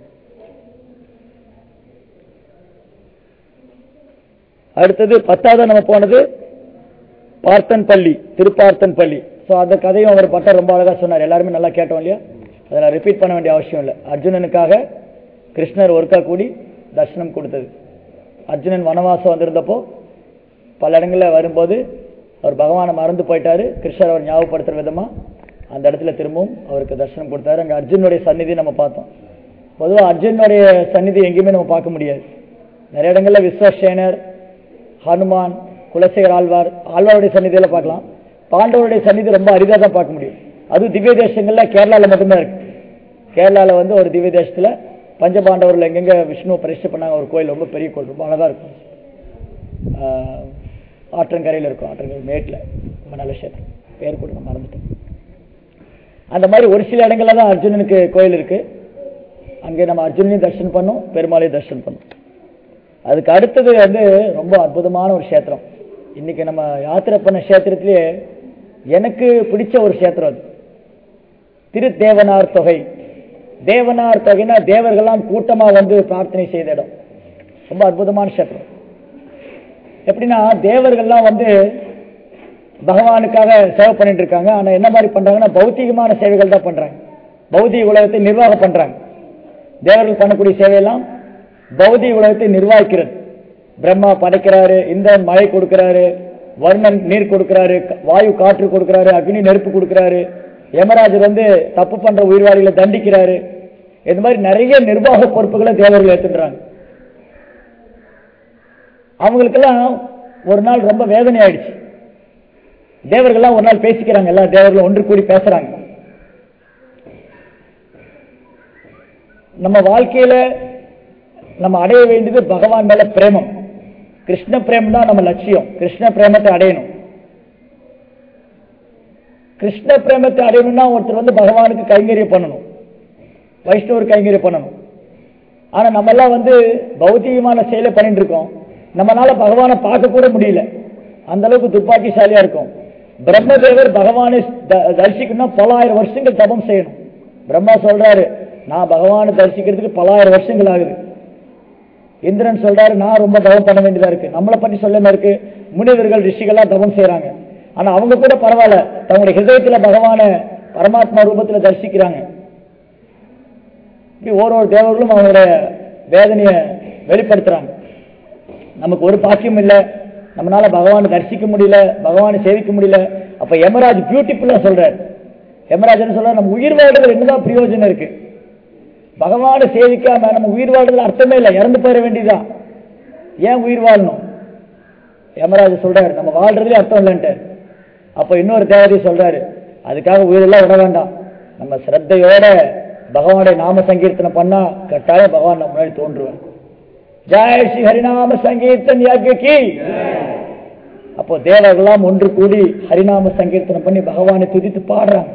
அடுத்தது பத்தாவது நம்ம போனது பார்த்தன் பள்ளி திருப்பார்த்தன் பள்ளி ஸோ அந்த கதையும் அவர் பட்டர் ரொம்ப அழகா சொன்னார் எல்லாருமே நல்லா கேட்டோம் இல்லையா அதை நான் ரிப்பீட் பண்ண வேண்டிய அவசியம் இல்லை அர்ஜுனனுக்காக கிருஷ்ணர் ஒருக்கா கூடி தர்சனம் கொடுத்தது அர்ஜுனன் வனவாசம் வந்திருந்தப்போ பல இடங்களில் வரும்போது அவர் பகவானை மறந்து போயிட்டாரு கிருஷ்ணர் அவர் ஞாபகப்படுத்துற விதமா அந்த இடத்துல திரும்பவும் அவருக்கு தரிசனம் கொடுத்தாரு அங்க அர்ஜுனுடைய சந்நிதி நம்ம பார்த்தோம் பொதுவா அர்ஜுனுடைய சந்நிதி எங்கேயுமே நம்ம பார்க்க முடியாது நிறைய இடங்கள்ல விஸ்வசேனர் ஹனுமான் குலசேகர் ஆழ்வார் ஆழ்வாருடைய சந்நிதியில பார்க்கலாம் பாண்டவருடைய சந்நிதி ரொம்ப அரிதாக தான் பார்க்க முடியும் அதுவும் திவ்ய தேசங்கள்ல கேரளால மட்டும்தான் இருக்கு கேரளால வந்து ஒரு திவ்ய தேசத்துல பஞ்சபாண்டவர்கள் எங்கெங்க விஷ்ணுவை பிரதிஷ்டை பண்ணாங்க ஒரு கோயில் ரொம்ப பெரிய கோயில் ரொம்ப அழகா இருக்கும் ஆஹ், ஆற்றங்கரையில இருக்கும் ஆற்றங்கரை மேட்ல ரொம்ப நல்ல கஷேத்திரம் பேர் கூட நான் மறந்துட்டேன் அந்த மாதிரி ஒரு சில இடங்கள்ல தான் அர்ஜுனனுக்கு கோயில் இருக்கு அங்கே நம்ம அர்ஜுனனையும் தரிசனம் பண்ணோம் பெருமாளையும் தரிசனம் பண்ணோம் அதுக்கு அடுத்தது வந்து ரொம்ப அற்புதமான ஒரு க்ஷேத்திரம் இன்னைக்கு நம்ம யாத்திரை பண்ண க்ஷேத்திரத்திலேயே எனக்கு பிடிச்ச ஒரு க்ஷேத்திரம் அது திருத்தேவனார் தொகை தேவனார் தொகைனா தேவர்கள்லாம் கூட்டமா வந்து பிரார்த்தனை செய்த இடம் ரொம்ப அற்புதமான க்ஷேத்திரம் எப்படின்னா தேவர்கள்லாம் வந்து பகவானுக்காக சேவை பண்ணிட்டு இருக்காங்க ஆனா என்ன மாதிரி பண்றாங்கன்னா பௌத்திகமான சேவைகள் தான் பண்றாங்க பௌதிக உலகத்தை நிர்வாகம் பண்றாங்க தேவர்கள் பண்ணக்கூடிய சேவையெல்லாம் பௌதிக உலகத்தை நிர்வகிக்கிறது பிரம்மா படைக்கிறாரு இந்திரன் மழை கொடுக்கிறாரு வருணன் நீர் கொடுக்கிறாரு க- வாயு காற்று கொடுக்கிறாரு அக்னி நெருப்பு கொடுக்கிறாரு யமராஜர் வந்து தப்பு பண்ற உயிர்வாளிகளை தண்டிக்கிறாரு இந்த மாதிரி நிறைய நிர்வாக பொறுப்புகளை தேவர்கள் எடுத்துடுறாங்க அவங்களுக்கெல்லாம் ஒரு நாள் ரொம்ப வேதனை ஆயிடுச்சு தேவர்கள்லாம் ஒரு நாள் பேசிக்கிறாங்க எல்லா தேவர்களும் ஒன்று கூடி பேசுறாங்க நம்ம வாழ்க்கையில நம்ம அடைய வேண்டியது பகவான் மேல பிரேமம் கிருஷ்ண பிரேமம் தான் நம்ம லட்சியம் கிருஷ்ண பிரேமத்தை அடையணும் கிருஷ்ண பிரேமத்தை அடையணும்னா ஒருத்தர் வந்து பகவானுக்கு கைங்கரியம் பண்ணணும் வைஷ்ணவர் கைங்கரியம் பண்ணணும் ஆனா நம்ம எல்லாம் வந்து பௌத்திகமான செயலை பண்ணிட்டு இருக்கோம் நம்மளால பகவானை பார்க்க கூட முடியல அந்த அளவுக்கு துப்பாக்கிசாலியா இருக்கும் பிரம்மதேவர் பகவானை த- தரிசிக்கணும்னா பலாயிரம் வருஷங்கள் தபம் செய்யணும் பிரம்மா சொல்றாரு நான் பகவானை தரிசிக்கிறதுக்கு பலாயிரம் வருஷங்கள் ஆகுது இந்திரன் சொல்றாரு நான் ரொம்ப தவம் பண்ண வேண்டியதா இருக்கு நம்மளை பற்றி சொல்ல இருக்கு முனிவர்கள் ரிஷிகள்லாம் தவம் செய்றாங்க ஆனா அவங்க கூட பரவாயில்ல தங்களுடைய ஹிருதயத்துல பகவானை பரமாத்மா ரூபத்துல தரிசிக்கிறாங்க இப்படி ஒரு ஒரு தேவர்களும் அவங்களுடைய வேதனையை வெளிப்படுத்துறாங்க நமக்கு ஒரு பாக்கியம் இல்லை நம்மளால பகவானை தரிசிக்க முடியல பகவானை சேவிக்க முடியல அப்ப யமராஜ் பியூட்டிஃபுல்லா சொல்றாரு யமராஜ் என்ன சொல்றாரு நம்ம உயிர் வாழ்றதுல என்னதான் பிரயோஜனம் இருக்கு பகவானை சேவிக்காம நம்ம உயிர் வாழ்றதுல அர்த்தமே இல்லை இறந்து போயிட வேண்டியதுதான் ஏன் உயிர் வாழணும் யமராஜ் சொல்றாரு நம்ம வாழ்றதுல அர்த்தம் இல்லைன்ட்டு அப்ப இன்னொரு தேவதை சொல்றாரு அதுக்காக உயிரெல்லாம் விட வேண்டாம் நம்ம சிரத்தையோட பகவானுடைய நாம சங்கீர்த்தனம் பண்ணா கட்டாயம் பகவான் நம்ம முன்னாடி தோன்றுவார் ஜெய் ஸ்ரீ ஹரிநாம சங்கீர்த்தன் யாக்கி அப்போ தேவர்கள்லாம் ஒன்று கூடி ஹரிநாம சங்கீர்த்தனம் பண்ணி பகவானை துதித்து பாடுறாங்க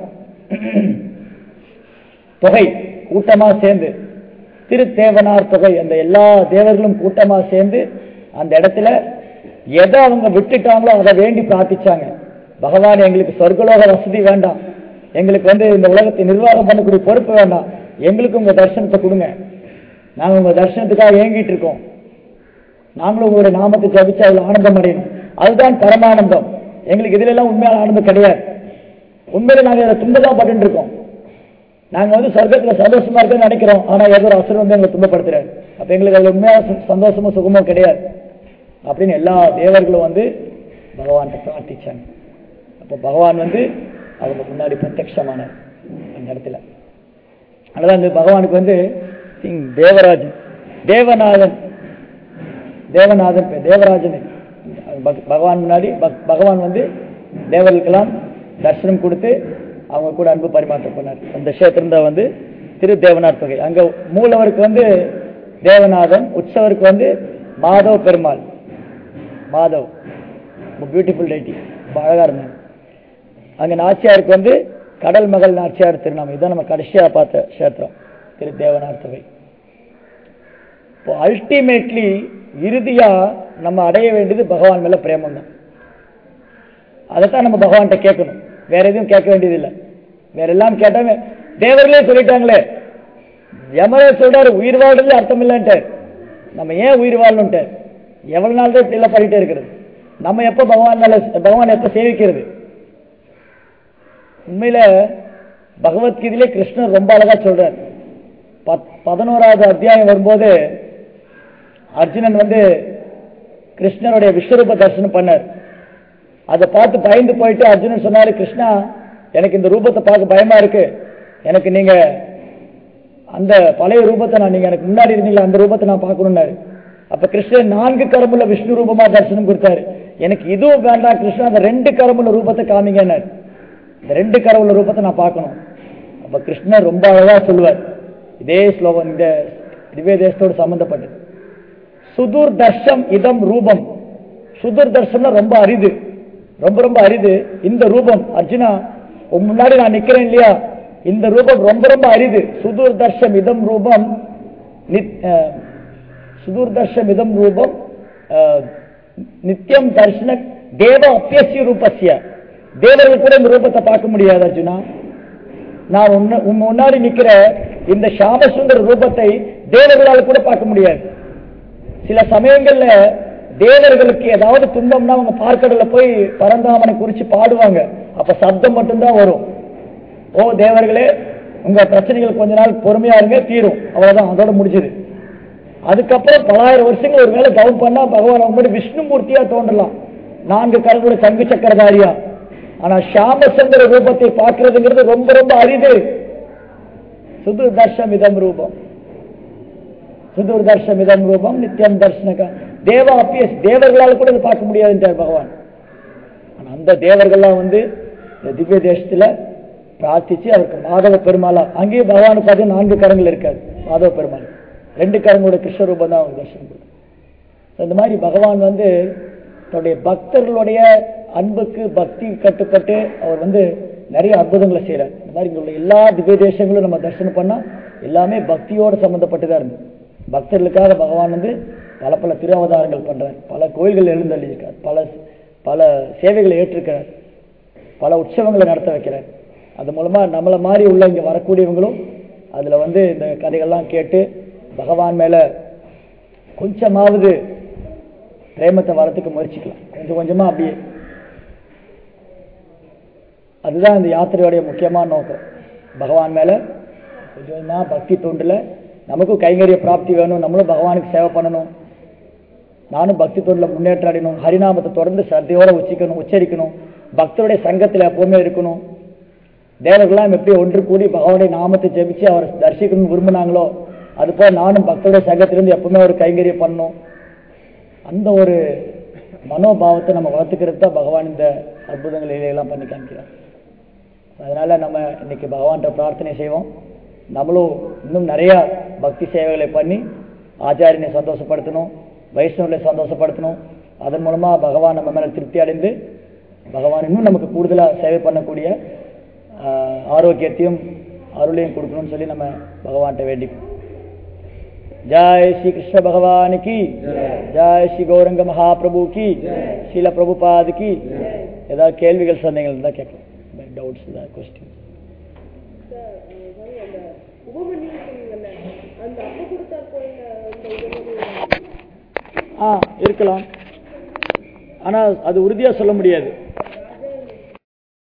தொகை கூட்டமா சேர்ந்து திருத்தேவனார் தொகை அந்த எல்லா தேவர்களும் கூட்டமா சேர்ந்து அந்த இடத்துல எதை அவங்க விட்டுட்டாங்களோ அதை வேண்டி பிரார்த்திச்சாங்க பகவான் எங்களுக்கு சொர்க்கலோக வசதி வேண்டாம் எங்களுக்கு வந்து இந்த உலகத்தை நிர்வாகம் பண்ணக்கூடிய பொறுப்பு வேண்டாம் எங்களுக்கு உங்க தரிசனத்தை கொடுங்க நாங்க உங்க தரிசனத்துக்காக ஏங்கிட்டு இருக்கோம் நாங்களும் உங்களுடைய நாமத்தை ஜபிச்சு அதுல ஆனந்தம் அடையணும் அதுதான் பரமானந்தம் எங்களுக்கு இதுல எல்லாம் உண்மையான ஆனந்தம் கிடையாது உண்மையில நாங்க இதை துன்பதான் பட்டு இருக்கோம் நாங்க வந்து சொர்க்கத்துல சந்தோஷமா இருக்கணும்னு நினைக்கிறோம் ஆனா ஏதோ ஒரு அசுரம் வந்து எங்களை துன்பப்படுத்துறாரு அப்ப எங்களுக்கு அதுல உண்மையான சு- சந்தோஷமும் சுகமும் கிடையாது அப்படின்னு எல்லா தேவர்களும் வந்து பகவான்கிட்ட பிரார்த்திச்சாங்க அப்ப பகவான் வந்து அவங்க முன்னாடி பிரத்யட்சமானார் அந்த இடத்துல அதனால அந்த பகவானுக்கு வந்து கிங் தேவராஜன் தேவநாதன் தேவநாதன் பேர், தேவராஜன் பக- பகவான் முன்னாடி பக- பகவான் வந்து தேவர்களுக்கெல்லாம் தரிசனம் கொடுத்து அவங்க கூட அன்பு பரிமாற்றம் பண்ணார் அந்த கஷேத்திரம் தான் வந்து திரு தேவனார் தொகை அங்க மூலவருக்கு வந்து தேவநாதன் உற்சவருக்கு வந்து மாதவ் பெருமாள் மாதவ் பியூட்டிஃபுல் டைட்டி அழகா இருந்தாங்க அங்க நாச்சியாருக்கு வந்து கடல் மகள் நாச்சியார் திருநாமம் இதான் நம்ம கடைசியா பார்த்த கஷேத்திரம் திரு தேவனார் தொகை இப்போ அல்டிமேட்லி இறுதியா நம்ம அடைய வேண்டியது பகவான் மேல பிரேமம் தான் அதைத்தான் நம்ம பகவான்கிட்ட கேட்கணும் வேற எதுவும் கேட்க வேண்டியதில்லை வேற எல்லாம் கேட்டாங்க தேவர்களே சொல்லிட்டாங்களே யமரர் சொல்றாரு உயிர் வாழ்றது அர்த்தம் இல்லைன்ட்டு நம்ம ஏன் உயிர் வாழணும்ட்டு எவ்வளவு நாள் தான் இல்லை பண்ணிட்டே இருக்கிறது நம்ம எப்ப பகவான் மேல பகவான் எப்ப சேவிக்கிறது உண்மையில பகவத்கீதையிலே கிருஷ்ணர் ரொம்ப அழகா சொல்றார் பத்- பதினோராவது அத்தியாயம் வரும்போது அர்ஜுனன் வந்து கிருஷ்ணருடைய விஸ்வரூப தரிசனம் பண்ணார் அதை பார்த்து பயந்து போயிட்டு அர்ஜுனன் சொன்னாரு கிருஷ்ணா எனக்கு இந்த ரூபத்தை பார்க்க பயமா இருக்கு எனக்கு நீங்க அந்த பழைய ரூபத்தை நான் நீங்க எனக்கு முன்னாடி இருந்தீங்களா அந்த ரூபத்தை நான் பார்க்கணும்னாரு அப்ப கிருஷ்ணன் நான்கு கரமுள்ள விஷ்ணு ரூபமா தரிசனம் கொடுத்தாரு எனக்கு இதுவும் வேண்டாம் கிருஷ்ணன் அந்த ரெண்டு கரமுள்ள ரூபத்தை காமிங்கன்னாரு இந்த ரெண்டு கரவுள்ள ரூபத்தை நான் பார்க்கணும் அப்ப கிருஷ்ணர் ரொம்ப அழகா சொல்லுவார் இதே ஸ்லோகம் இந்த திவ்ய தேசத்தோடு சம்பந்தப்பட்டது சுதூர் தர்ஷம் இதம் ரூபம் சுதூர் தர்ஷம்னா ரொம்ப அரிது ரொம்ப ரொம்ப அரிது இந்த ரூபம் அர்ஜுனா உன் முன்னாடி நான் நிக்கிறேன் இல்லையா இந்த ரூபம் ரொம்ப ரொம்ப அரிது சுதூர் தர்ஷம் இதம் ரூபம் நித்- அஹ், சுதூர் தர்ஷம் இதம் ரூபம் அஹ், நித்தியம் தர்ஷன தேவ அப்பியசிய ரூபஸ்ய தேவர்கள் கூட இந்த ரூபத்தை பார்க்க முடியாது அர்ஜுனா நான் உன்ன- உன் முன்னாடி நிக்கிற இந்த ஷாமசுந்தர ரூபத்தை தேவர்களால் கூட பார்க்க முடியாது சில சமயங்கள்ல தேவர்களுக்கு ஏதாவது துன்பம்னா அவங்க பார்க்கடல போய் பரந்தாமனை குறிச்சு பாடுவாங்க அப்ப சப்தம் மட்டும்தான் வரும் ஓ தேவர்களே உங்க பிரச்சனைகள் கொஞ்ச நாள் பொறுமையா இருங்க தீரும் அவ்வளவுதான் அதோட முடிஞ்சது அதுக்கப்புறம் பலாயிரம் வருஷங்கள் ஒரு வேளை கவுன் பண்ணா பகவான் அவங்க முன்னாடி விஷ்ணு மூர்த்தியா தோன்றலாம் நான்கு கரங்களோட சங்கு சக்கரதாரியா ஆனா ஷாமசந்திர ரூபத்தை பார்க்கிறதுங்கிறது ரொம்ப ரொம்ப அரிது சுது தர்ஷம் இதம் ரூபம் சுதூர் தர்ஷம் இதம் ரூபம் நித்தியம் தர்ஷனக தேவ அப்பியஸ் தேவர்களால் கூட இதை பார்க்க முடியாதுன்றார் பகவான் ஆனா அந்த தேவர்கள்லாம் வந்து இந்த திவ்ய தேசத்துல பிரார்த்திச்சு அவருக்கு மாதவ பெருமாளா அங்கேயும் பகவானுக்கு பார்த்து நான்கு கரங்கள் இருக்காது மாதவ பெருமாள் ரெண்டு கரங்களோட கிருஷ்ண ரூபம் தான் அவங்க தரிசனம் கொடுக்கும் So, இந்த மாதிரி பகவான் வந்து தன்னுடைய பக்தர்களுடைய அன்புக்கு பக்தி கட்டுப்பட்டு அவர் வந்து நிறைய அற்புதங்களை செய்றார் இந்த மாதிரி இங்க உள்ள எல்லா திவ்ய தேசங்களும் நம்ம தரிசனம் பண்ணா எல்லாமே பக்தியோடு சம்பந்தப்பட்டுதான் இருந்து பக்தர்களுக்காக பகவான் வந்து பல பல திருவதாரங்கள் பண்றார் பல கோயில்கள் எழுந்தள்ளியிருக்கார் பல பல சேவைகளை ஏற்றிருக்கிறார் பல உற்சவங்களை நடத்த வைக்கிறார் அது மூலமா நம்மளை மாதிரி உள்ள இங்க வரக்கூடியவங்களும் அதுல வந்து இந்த கதைகள்லாம் கேட்டு பகவான் மேல கொஞ்சமாவது பிரேமத்தை வரத்துக்கு முயற்சிக்கலாம் கொஞ்சம் கொஞ்சமா அப்படியே அதுதான் இந்த யாத்திரையோடைய முக்கியமான நோக்கம் பகவான் மேல கொஞ்சம் கொஞ்சமா பக்தி தொண்டுல நமக்கும் கைங்கரிய பிராப்தி வேணும் நம்மளும் பகவானுக்கு சேவை பண்ணணும் நானும் பக்தி தொண்டுல முன்னேற்றம் அடையணும் ஹரிநாமத்தை தொடர்ந்து ஸ்ரத்தையோட உச்சிக்கணும் உச்சரிக்கணும் பக்தருடைய சங்கத்துல எப்பவுமே இருக்கணும் தேவர்கள்லாம் எப்படி ஒன்று கூடி பகவானுடைய நாமத்தை ஜெபிச்சு அவரை தரிசிக்கணும்னு விரும்பினாங்களோ அது போல நானும் பக்தருடைய சங்கத்திலிருந்து எப்பவுமே ஒரு கைங்கரியம் பண்ணணும் அந்த ஒரு மனோபாவத்தை நம்ம வளர்த்துக்கிறது தான் பகவான் இந்த அற்புதங்களை எல்லாம் பண்ணி காமிக்கிறார் அதனால நம்ம இன்னைக்கு பகவான்கிட்ட பிரார்த்தனை செய்வோம் நம்மளும் இன்னும் நிறைய பக்தி சேவைகளை பண்ணி ஆச்சாரியனை சந்தோஷப்படுத்தணும் வைஷ்ணவர்களை சந்தோஷப்படுத்தணும் அதன் மூலமா பகவான் நம்ம மேல திருப்தி அடைந்து பகவான் இன்னும் நமக்கு கூடுதலா சேவை பண்ணக்கூடிய ஆஹ், ஆரோக்கியத்தையும் அருளையும் கொடுக்கணும்னு சொல்லி நம்ம பகவான்கிட்ட வேண்டிப்போம் ஜாய் ஸ்ரீ கிருஷ்ண பகவான் கி ஜாய் ஸ்ரீ கௌரங்க மகாபிரபு கி ஸ்ரீல பிரபுபாத் கி ஏதாவது கேள்விகள் சந்தேகங்கள் இருந்தால் கேட்கலாம் டவுட்ஸ் ஏதாவது கொஸ்டின் அந்த உபமன்யம் சொன்னீங்கல்ல அந்த அப்ப கொடுத்தார் கோயில் அந்த உபமன்யம் ஆ இருக்கலாம் ஆனா அது உறுதியா சொல்ல முடியாது